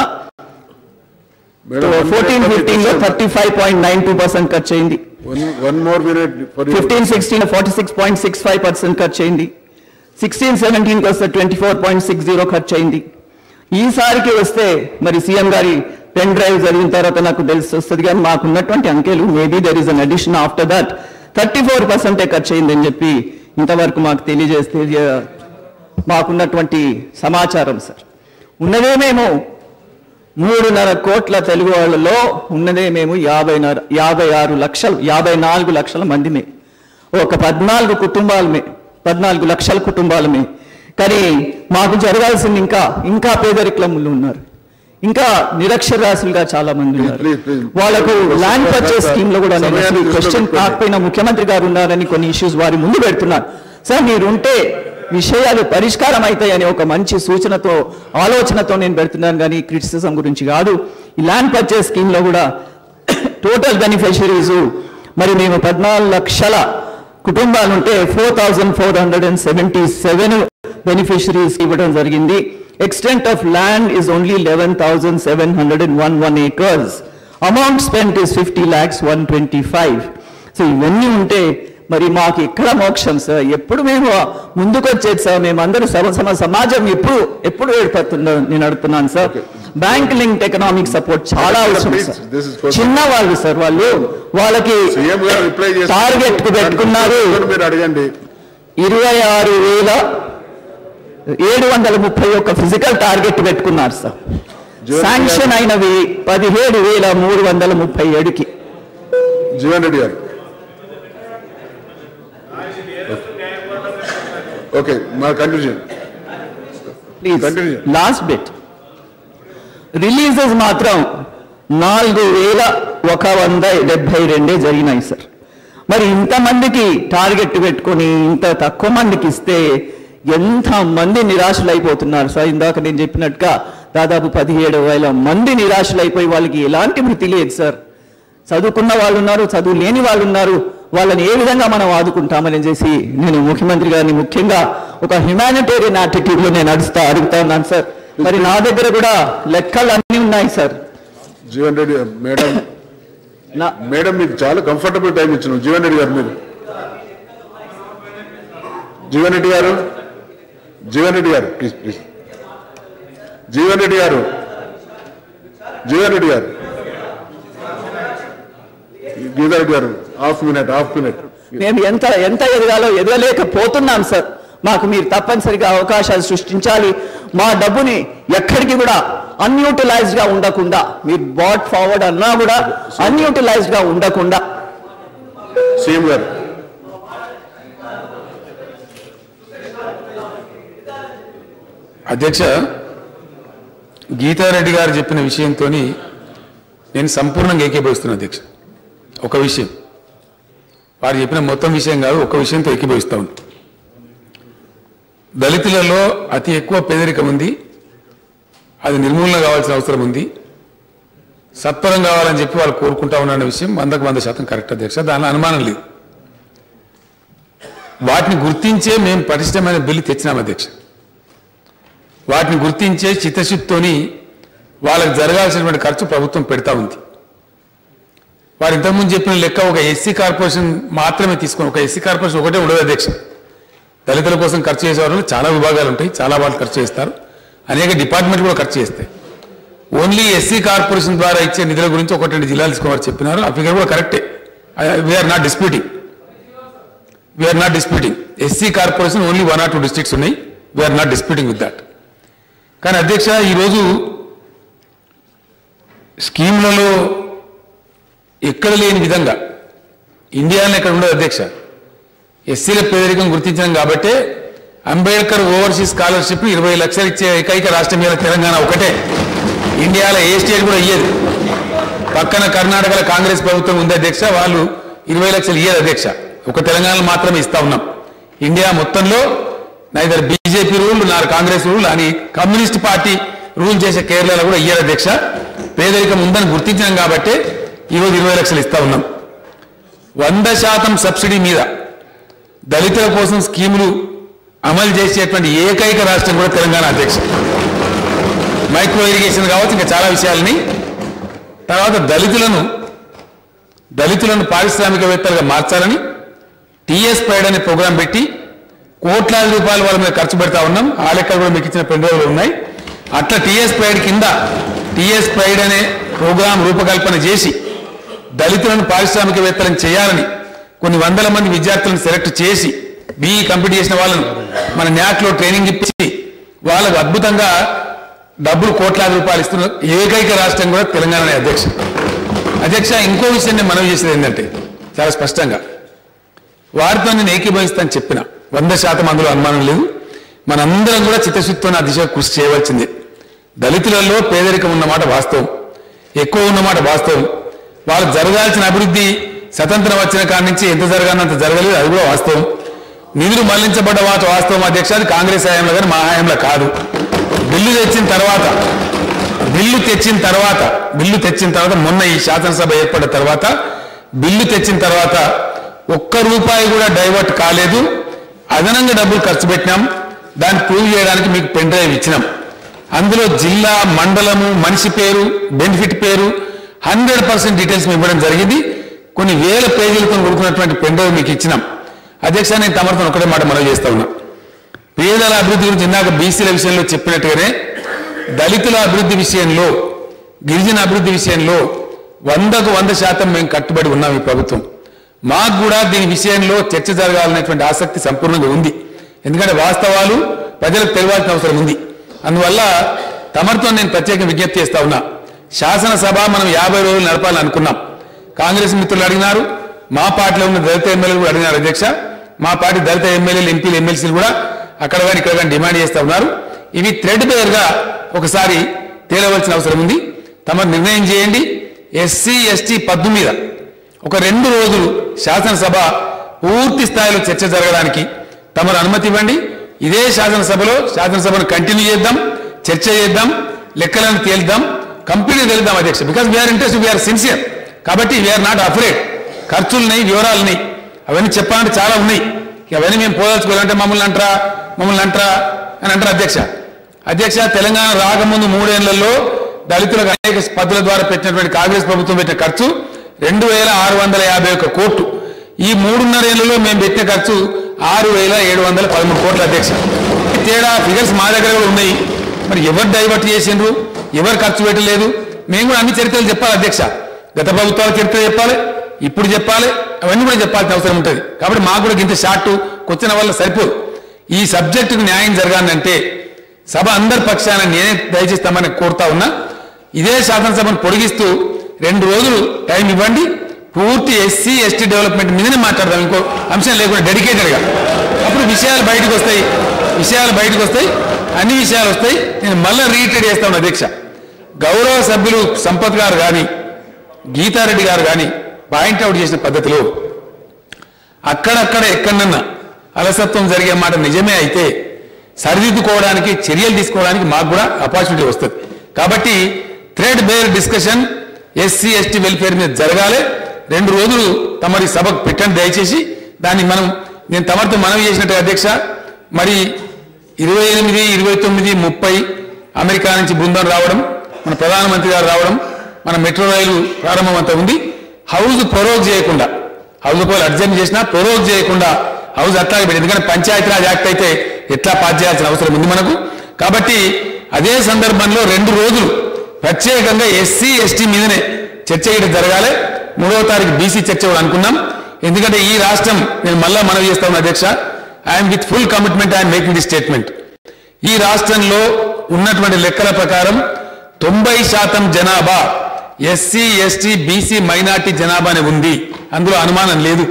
ఫోర్టీన్ ఫిఫ్టీన్ లో thirty five point nine two percent ఖర్చు అయింది one more minute for fifteen sixteen forty six point six five percent ఖర్చు అయింది సిక్స్టీన్ సెవెంటీన్కి వస్తే twenty four point six zero ఖర్చు అయింది ఈసారికి వస్తే మరి సీఎం గారి పెన్ డ్రైవ్ జరిగిన తర్వాత నాకు తెలిసి వస్తుంది కానీ మాకు ఉన్నటువంటి అంకెలు maybe there is an addition after that thirty four పర్సెంటే ఖర్చు అయిందని చెప్పి ఇంతవరకు మాకు తెలియజేస్తే తెలియ- మాకున్నటువంటి సమాచారం సార్ ఉన్నదే మేము మూడున్నర కోట్ల తెలుగు వాళ్ళలో ఉన్నదే మేము యాభై నర- యాభై ఆరు లక్షలు యాభై నాలుగు లక్షల మందిమే ఒక పద్నాలుగు కుటుంబాలమే పద్నాలుగు లక్షల కుటుంబాలమే కానీ మాకు జరగాల్సింది ఇంకా ఇంకా పేదరికంలో ఉన్నారు ఇంకా నిరక్షరాస్యులుగా చాలా మంది ఉన్నారు Please, please. వాళ్ళకు ల్యాండ్ పర్చేస్ స్కీమ్ లో కూడా నేను సమయాన్ని దృష్టిలో క్వశ్చన్ పెట్టుకోండి. కాకపోయినా ముఖ్యమంత్రి గారు ఉన్నారని కొన్ని ఇష్యూస్ వారి ముందు పెడుతున్నారు సార్ మీరుంటే విషయాలు పరిష్కారం అవుతాయని ఒక మంచి సూచనతో ఆలోచనతో నేను పెడుతున్నాను కానీ క్రిటిసిజం గురించి కాదు ఈ ల్యాండ్ పర్చేస్ స్కీమ్ లో కూడా టోటల్ బెనిఫిషరీస్ మరి మేము పద్నాలుగు లక్షల కుటుంబాలు ఉంటే four thousand four hundred and seventy seven beneficiaries ఇవ్వడం జరిగింది extent of land is only eleven thousand seven hundred and one one acres amount spent is fifty lakhs one twenty five so ఇవన్నీ ఉంటే మరి మాకు ఎక్కడ మోక్షం సార్ ఎప్పుడు మేము ముందుకు వచ్చేది సార్ మేమందరూ సమ సమ సమాజం ఎప్పుడు ఎప్పుడు ఏర్పడుతుందో నేను అడుగుతున్నాను sir bank link economic support చాలా అవసరం Please, sir this is question. చిన్న వాళ్ళు సార్ వాళ్ళు వాళ్ళకి సీఎం గారు రిప్లై చేసి టార్గెట్ కు పెట్టుకున్నారు మీరు అడగండి ఇరవై ఆరు వేల ఏడు వందల ముప్పై ఒక్క ఫిజికల్ టార్గెట్ పెట్టుకున్నారు సార్ జీవన్ శాంక్షన్ అయినవి పదిహేడు వేల మూడు వందల ముప్పై ఏడుకి జీవన్ రెడ్డి గారు ఓకే మా conclusion please Continue. Last bit releases మాత్రం నాలుగు వేల ఒక వంద డెబ్బై రెండే జరిగినాయి సార్ మరి ఇంతమందికి టార్గెట్ పెట్టుకొని ఇంత తక్కువ మందికి ఇస్తే ఎంత మంది నిరాశలైపోతున్నారు సార్ ఇందాక నేను చెప్పినట్టుగా దాదాపు పదిహేడు వేల మంది నిరాశలైపోయి వాళ్ళకి ఎలాంటి వృత్తి లేదు సార్ చదువుకున్న వాళ్ళు ఉన్నారు చదువు లేని వాళ్ళు ఉన్నారు వాళ్ళని ఏ విధంగా మనం ఆదుకుంటామని చేసి నేను ముఖ్యమంత్రి గారిని ముఖ్యంగా ఒక హ్యుమానిటేరియన్ యాటిట్యూడ్లో నేను నడుస్తా అడుగుతా ఉన్నాను సార్ మరి నా దగ్గర కూడా లెక్కలు అన్నీ ఉన్నాయి సార్ జీవన్ రెడ్డి మేడం నా మేడం మీకు చాలా కంఫర్టబుల్ టైం ఇచ్చిన జీవన్ రెడ్డి గారు మీరు జీవన్ రెడ్డి గారు జీవన్ రెడ్డి గారు ప్లీజ్ ప్లీజ్ జీవన్ రెడ్డి గారు జీవన్ రెడ్డి గారు గీతా రెడ్డి గారు హాఫ్ మినిట్ హాఫ్ మినిట్ మేము ఎంత ఎంత ఎదగాలో ఎదగలేకపోతున్నాం సార్ మాకు మీరు తప్పనిసరిగా అవకాశాలు సృష్టించాలి మా డబ్బుని ఎక్కడికి కూడా అన్యూటిలైజ్డ్ గా ఉండకుండా మీరు బాట్ ఫార్వర్డ్ అన్నా కూడా అన్యూటిలైజ్డ్ గా ఉండకుండా సీఎం గారు అధ్యక్ష గీతారెడ్డి గారు చెప్పిన విషయంతో నేను సంపూర్ణంగా ఏకీభవిస్తున్నాను అధ్యక్ష ఒక విషయం వారు చెప్పిన మొత్తం విషయం కాదు ఒక విషయంతో ఏకీభవిస్తా ఉన్నాను దళితులలో అతి ఎక్కువ పేదరికం ఉంది అది నిర్మూలన కావాల్సిన అవసరం ఉంది సత్వరం కావాలని చెప్పి వాళ్ళు కోరుకుంటా ఉన్నారన్న విషయం వందకు వంద శాతం కరెక్ట్ అధ్యక్ష దానిలో అనుమానం లేదు వాటిని గుర్తించే మేము పటిష్టమైన బిల్లు తెచ్చినాం అధ్యక్ష వాటిని గుర్తించే చిత్తశుద్ధితోని వాళ్ళకి జరగాల్సినటువంటి ఖర్చు ప్రభుత్వం పెడతా ఉంది వారు ఇంతకుముందు చెప్పిన లెక్క ఒక ఎస్సీ కార్పొరేషన్ మాత్రమే తీసుకొని ఒక ఎస్సీ కార్పొరేషన్ ఒకటే ఉండదు అధ్యక్ష దళితుల కోసం ఖర్చు చేసేవారు చాలా విభాగాలు ఉంటాయి చాలా వాళ్ళు ఖర్చు చేస్తారు అనేక డిపార్ట్మెంట్ కూడా ఖర్చు చేస్తాయి ఓన్లీ ఎస్సీ కార్పొరేషన్ ద్వారా ఇచ్చే నిధుల గురించి ఒకటి రెండు జిల్లాలు తీసుకోవాలని చెప్పినారు ఆ ఫిగర్ కూడా కరెక్టే we are not disputing we are not disputing SC corporation only one or two districts ఉన్నాయి we are not disputing with that కానీ అధ్యక్ష ఈరోజు స్కీమ్లలో ఎక్కడ లేని విధంగా ఇండియాలో ఎక్కడ ఉండదు అధ్యక్ష ఎస్సీల పేదరికం గుర్తించాం కాబట్టే అంబేద్కర్ ఓవర్సీస్ స్కాలర్షిప్ ఇరవై లక్షలు ఇచ్చే ఏకైక రాష్ట్రం మీద తెలంగాణ ఒకటే ఇండియాలో ఏ స్టేట్ కూడా ఇయ్యదు పక్కన కర్ణాటకలో కాంగ్రెస్ ప్రభుత్వం ఉంది అధ్యక్ష వాళ్ళు ఇరవై లక్షలు ఇయ్యదు అధ్యక్ష ఒక తెలంగాణలో మాత్రమే ఇస్తా ఉన్నాం ఇండియా మొత్తంలో neither BJP rule nor Congress rule అని కమ్యూనిస్ట్ పార్టీ రూల్ చేసే కేరళలో కూడా ఇయ్యారు అధ్యక్ష పేదరికం ఉందని గుర్తించాం కాబట్టి ఈరోజు ఇరవై లక్షలు ఇస్తా ఉన్నాం వంద శాతం సబ్సిడీ మీద దళితుల కోసం స్కీములు అమలు చేసేటువంటి ఏకైక రాష్ట్రం కూడా తెలంగాణ అధ్యక్ష మైక్రో ఇరిగేషన్ కావచ్చు ఇంకా చాలా విషయాలని తర్వాత దళితులను దళితులను పారిశ్రామికవేత్తలుగా మార్చాలని టీఎస్ ప్రైడ్ అనే ప్రోగ్రాం పెట్టి కోట్లాది రూపాయలు వాళ్ళ మీద ఖర్చు పెడతా ఉన్నాం ఆ లెక్కలు కూడా మీకు ఇచ్చిన పెండ్రైవ్లు ఉన్నాయి అట్లా టీఎస్ ప్రైడ్ కింద టీఎస్ ప్రైడ్ అనే ప్రోగ్రాం రూపకల్పన చేసి దళితులను పారిశ్రామికవేత్తలను చేయాలని కొన్ని వందల మంది విద్యార్థులను సెలెక్ట్ చేసి బీఈ కంప్లీట్ చేసిన వాళ్ళను మన న్యాట్లో ట్రైనింగ్ ఇప్పించి వాళ్ళకు అద్భుతంగా డబ్బులు కోట్లాది రూపాయలు ఇస్తున్న ఏకైక రాష్ట్రం కూడా తెలంగాణనే అధ్యక్ష అధ్యక్ష ఇంకో విషయం నేను మనవి చేసేది ఏంటంటే చాలా స్పష్టంగా వారితో నేను ఏకీభవిస్తాను చెప్పిన వంద శాతం అందులో అనుమానం లేదు మనందరం కూడా చిత్తశుద్ధితో నా దిశ కృషి చేయవలసిందే దళితులలో పేదరికం ఉన్నమాట వాస్తవం ఎక్కువ ఉన్నమాట వాస్తవం వాళ్ళు జరగాల్సిన అభివృద్ధి స్వతంత్రం వచ్చిన కాడి నుంచి ఎంత జరగాలంత జరగలేదు అది కూడా వాస్తవం నిధులు మళ్లించబడ్డ వాటి వాస్తవం అధ్యక్ష అది కాంగ్రెస్ హయాంలో కానీ మా హయాంలో కాదు బిల్లు తెచ్చిన తర్వాత బిల్లు తెచ్చిన తర్వాత బిల్లు తెచ్చిన తర్వాత మొన్న ఈ శాసనసభ ఏర్పడిన తర్వాత బిల్లు తెచ్చిన తర్వాత ఒక్క రూపాయి కూడా డైవర్ట్ కాలేదు అదనంగా డబ్బులు ఖర్చు పెట్టినాం దాన్ని ప్రూవ్ చేయడానికి మీకు పెన్ డ్రైవ్ ఇచ్చినాం అందులో జిల్లా మండలము మనిషి పేరు బెనిఫిట్ పేరు హండ్రెడ్ పర్సెంట్ డీటెయిల్స్ మేము ఇవ్వడం జరిగింది కొన్ని వేల పేజీలతో కొడుకున్నటువంటి పెన్ డ్రైవ్ మీకు ఇచ్చినాం అధ్యక్ష నేను తమరితో ఒకటే మాట మనవి చేస్తా ఉన్నా పేదల అభివృద్ధి గురించి ఇందాక బీసీల విషయంలో చెప్పినట్టుగానే దళితుల అభివృద్ధి విషయంలో గిరిజన అభివృద్ధి విషయంలో వందకు వంద శాతం మేము కట్టుబడి ఉన్నాం ఈ ప్రభుత్వం మాకు కూడా దీని విషయంలో చర్చ జరగాలనేటువంటి ఆసక్తి సంపూర్ణంగా ఉంది ఎందుకంటే వాస్తవాలు ప్రజలకు తెలియాల్సిన అవసరం ఉంది అందువల్ల తమరితో నేను ప్రత్యేక విజ్ఞప్తి చేస్తా ఉన్నా శాసనసభ మనం యాభై రోజులు నడపాలని అనుకున్నాం కాంగ్రెస్ మిత్రులు అడిగినారు మా పార్టీలో ఉన్న దళిత ఎమ్మెల్యేలు కూడా అడిగినారు అధ్యక్ష మా పార్టీ దళిత ఎమ్మెల్యేలు ఎంపీలు ఎమ్మెల్సీలు కూడా అక్కడ కానీ ఇక్కడ కానీ డిమాండ్ చేస్తా ఉన్నారు ఇవి థ్రెడ్ గా ఒకసారి తేలవలసిన అవసరం ఉంది తమ నిర్ణయం చేయండి ఎస్సీ ఎస్టీ పద్దు మీద ఒక రెండు రోజులు శాసనసభ పూర్తి స్థాయిలో చర్చ జరగడానికి తమరు అనుమతి ఇవ్వండి ఇదే శాసనసభలో శాసనసభను కంటిన్యూ చేద్దాం చర్చ చేద్దాం లెక్కలను తేల్దాం కంప్లీట్గా తెలుద్దాం అధ్యక్ష because we are interest we are sincere కాబట్టి వీఆర్ నాట్ అఫ్రేడ్ ఖర్చులున్నాయి వివరాలున్నాయి అవన్నీ చెప్పాలంటే చాలా ఉన్నాయి ఇక అవన్నీ మేము పోదలుచుకోవాలంటే మమ్మల్ని అంటారా మమ్మల్ని అంటారా అని అంటారు అధ్యక్ష అధ్యక్ష తెలంగాణ రాకముందు మూడేళ్లలో దళితులకు అనేక పద్ధతుల ద్వారా పెట్టినటువంటి కాంగ్రెస్ ప్రభుత్వం పెట్టిన ఖర్చు రెండు వేల ఆరు వందల యాభై ఒక్క కోట్లు ఈ మూడున్నర ఏళ్లలో మేము పెట్టిన ఖర్చు ఆరు వేల ఏడు వందల పదమూడు కోట్ల అధ్యక్ష ఈ తేడా ఫిగర్స్ మా దగ్గర కూడా ఉన్నాయి మరి ఎవరు డైవర్ట్ చేసిండ్రు ఎవరు ఖర్చు పెట్టలేదు మేము కూడా అన్ని చరిత్రలు చెప్పాలి అధ్యక్ష గత ప్రభుత్వాల చరిత్ర చెప్పాలి ఇప్పుడు చెప్పాలి అవన్నీ కూడా చెప్పాల్సిన అవసరం ఉంటుంది కాబట్టి మాకు కూడా ఇంత షార్ట్ కూర్చున్న వల్ల సరిపోదు ఈ సబ్జెక్టుకు న్యాయం జరగాలంటే సభ అందరి పక్షాన నేనే దయచేస్తామని కోరుతా ఉన్నా ఇదే శాసనసభను పొడిగిస్తూ రెండు రోజులు టైం ఇవ్వండి పూర్తి ఎస్సీ ఎస్టీ డెవలప్మెంట్ మీదనే మాట్లాడదాం ఇంకో అంశం లేకుండా డెడికేటెడ్గా అప్పుడు విషయాలు బయటకు వస్తాయి విషయాలు బయటకు వస్తాయి అన్ని విషయాలు వస్తాయి నేను మళ్ళీ రీట్రేడ్ చేస్తాను అధ్యక్ష గౌరవ సభ్యులు సంపత్ గారు కానీ గీతారెడ్డి గారు కానీ పాయింట్అవుట్ చేసిన పద్ధతిలో అక్కడక్కడ ఎక్కడన్నా అలసత్వం జరిగే మాట నిజమే అయితే సరిదిద్దుకోవడానికి చర్యలు తీసుకోవడానికి మాకు కూడా ఆపర్చునిటీ వస్తుంది కాబట్టి threadbare discussion SC ST welfare మీద జరగాలి రెండు రోజులు తమరి సభకు పెట్టండి దయచేసి దాన్ని మనం నేను తమరితో మనవి చేసినట్టు అధ్యక్ష మరి ఇరవై ఎనిమిది ఇరవై తొమ్మిది ముప్పై అమెరికా నుంచి బృందం రావడం మన ప్రధానమంత్రి గారు రావడం మన మెట్రో రైలు ప్రారంభం అంతా ఉంది హౌస్ ప్రొరోగ్ చేయకుండా హౌస్ ఒకవేళ అర్జెంట్ చేసినా ప్రొరోగ్ చేయకుండా హౌస్ అట్లాగే పెట్టి ఎందుకంటే పంచాయతీరాజ్ యాక్ట్ అయితే ఎట్లా పాస్ చేయాల్సిన అవసరం ఉంది మనకు కాబట్టి అదే సందర్భంలో రెండు రోజులు ప్రత్యేకంగా ఎస్సీ ఎస్టీ మీదనే చర్చ చేయడం జరగాలి మూడవ తారీఖు బీసీ చర్చ కూడా అనుకున్నాం ఎందుకంటే ఈ రాష్ట్రం నేను మళ్ళా మనవి చేస్తా ఉన్నా అధ్యక్ష I'm with full commitment I'm making the statement ఈ రాష్ట్రంలో ఉన్నటువంటి లెక్కల ప్రకారం తొంభై శాతం జనాభా ఎస్సీ ఎస్టీ బీసీ మైనార్టీ జనాభానే ఉంది అందులో అనుమానం లేదు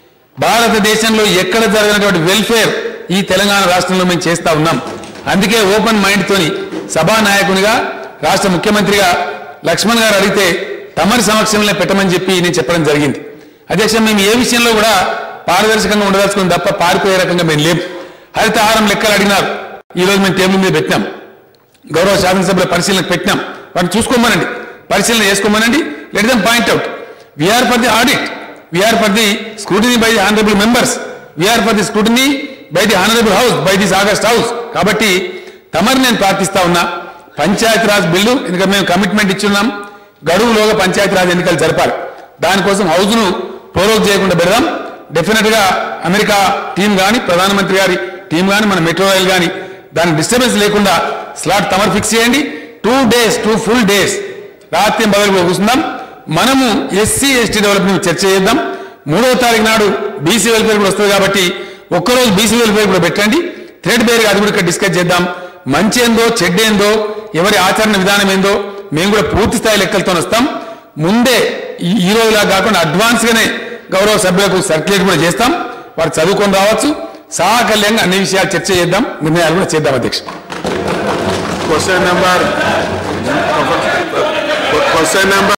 భారతదేశంలో ఎక్కడ జరిగినటువంటి వెల్ఫేర్ ఈ తెలంగాణ రాష్ట్రంలో మేము చేస్తా ఉన్నాం అందుకే ఓపెన్ మైండ్ తోని సభా నాయకునిగా రాష్ట్ర ముఖ్యమంత్రిగా లక్ష్మణ్ గారు అడిగితే తమరి సమక్షంలో పెట్టమని చెప్పి నేను చెప్పడం జరిగింది అధ్యక్ష మేము ఏ విషయంలో కూడా పారదర్శకంగా ఉండదలుచుకుని తప్ప పారిపోయే రకంగా మేము లేము హరితహారం లెక్కలు అడిగినారు ఈ రోజు మేము టేబుల్ మీద పెట్టినాం గౌరవ శాసనసభలో పరిశీలనకు పెట్టినాం వాటిని చూసుకోమనండి పరిశీలన చేసుకోమనండి let them point out we are for the audit we are for the scrutiny by the honourable members we are for the scrutiny by the honourable house by this august house కాబట్టి తమరు నేను ప్రార్థిస్తా ఉన్నా పంచాయతీరాజ్ బిల్లు ఎందుకంటే మేము కమిట్మెంట్ ఇచ్చున్నాం గడువులోగా పంచాయతీరాజ్ ఎన్నికలు జరపాలి దానికోసం హౌస్ను ప్రోరోగ్ చేయకుండా పెడదాం డెఫినెట్ గా అమెరికా టీం కానీ ప్రధానమంత్రి గారి టీం కానీ మన మెట్రో రైల్ కానీ దానికి డిస్టర్బెన్స్ లేకుండా స్లాట్ తమరు ఫిక్స్ చేయండి two days two full days రాత్రి బదులు కూర్చుందాం మనము ఎస్సీ ఎస్టీ డెవలప్మెంట్ చర్చ చేద్దాం మూడవ తారీఖు నాడు బీసీ వెల్ఫేర్ కూడా వస్తుంది కాబట్టి ఒక్కరోజు బీసీ వెల్ఫేర్ కూడా పెట్టండి థ్రెడ్ బేర్గా అది కూడా ఇక్కడ డిస్కస్ చేద్దాం మంచి ఏందో చెడ్డ ఏందో ఎవరి ఆచరణ విధానం ఏందో మేము కూడా పూర్తి స్థాయి లెక్కలతో వస్తాం ముందే ఈ ఈ రోజులా కాకుండా అడ్వాన్స్ గానే గౌరవ సభ్యులకు సర్క్యులేట్ కూడా చేస్తాం వారు చదువుకొని రావచ్చు సాకల్యంగా అన్ని విషయాలు చర్చ చేద్దాం నిర్ణయాలు కూడా చేద్దాం అధ్యక్ష క్వశ్చన్ నెంబర్ క్వశ్చన్ నెంబర్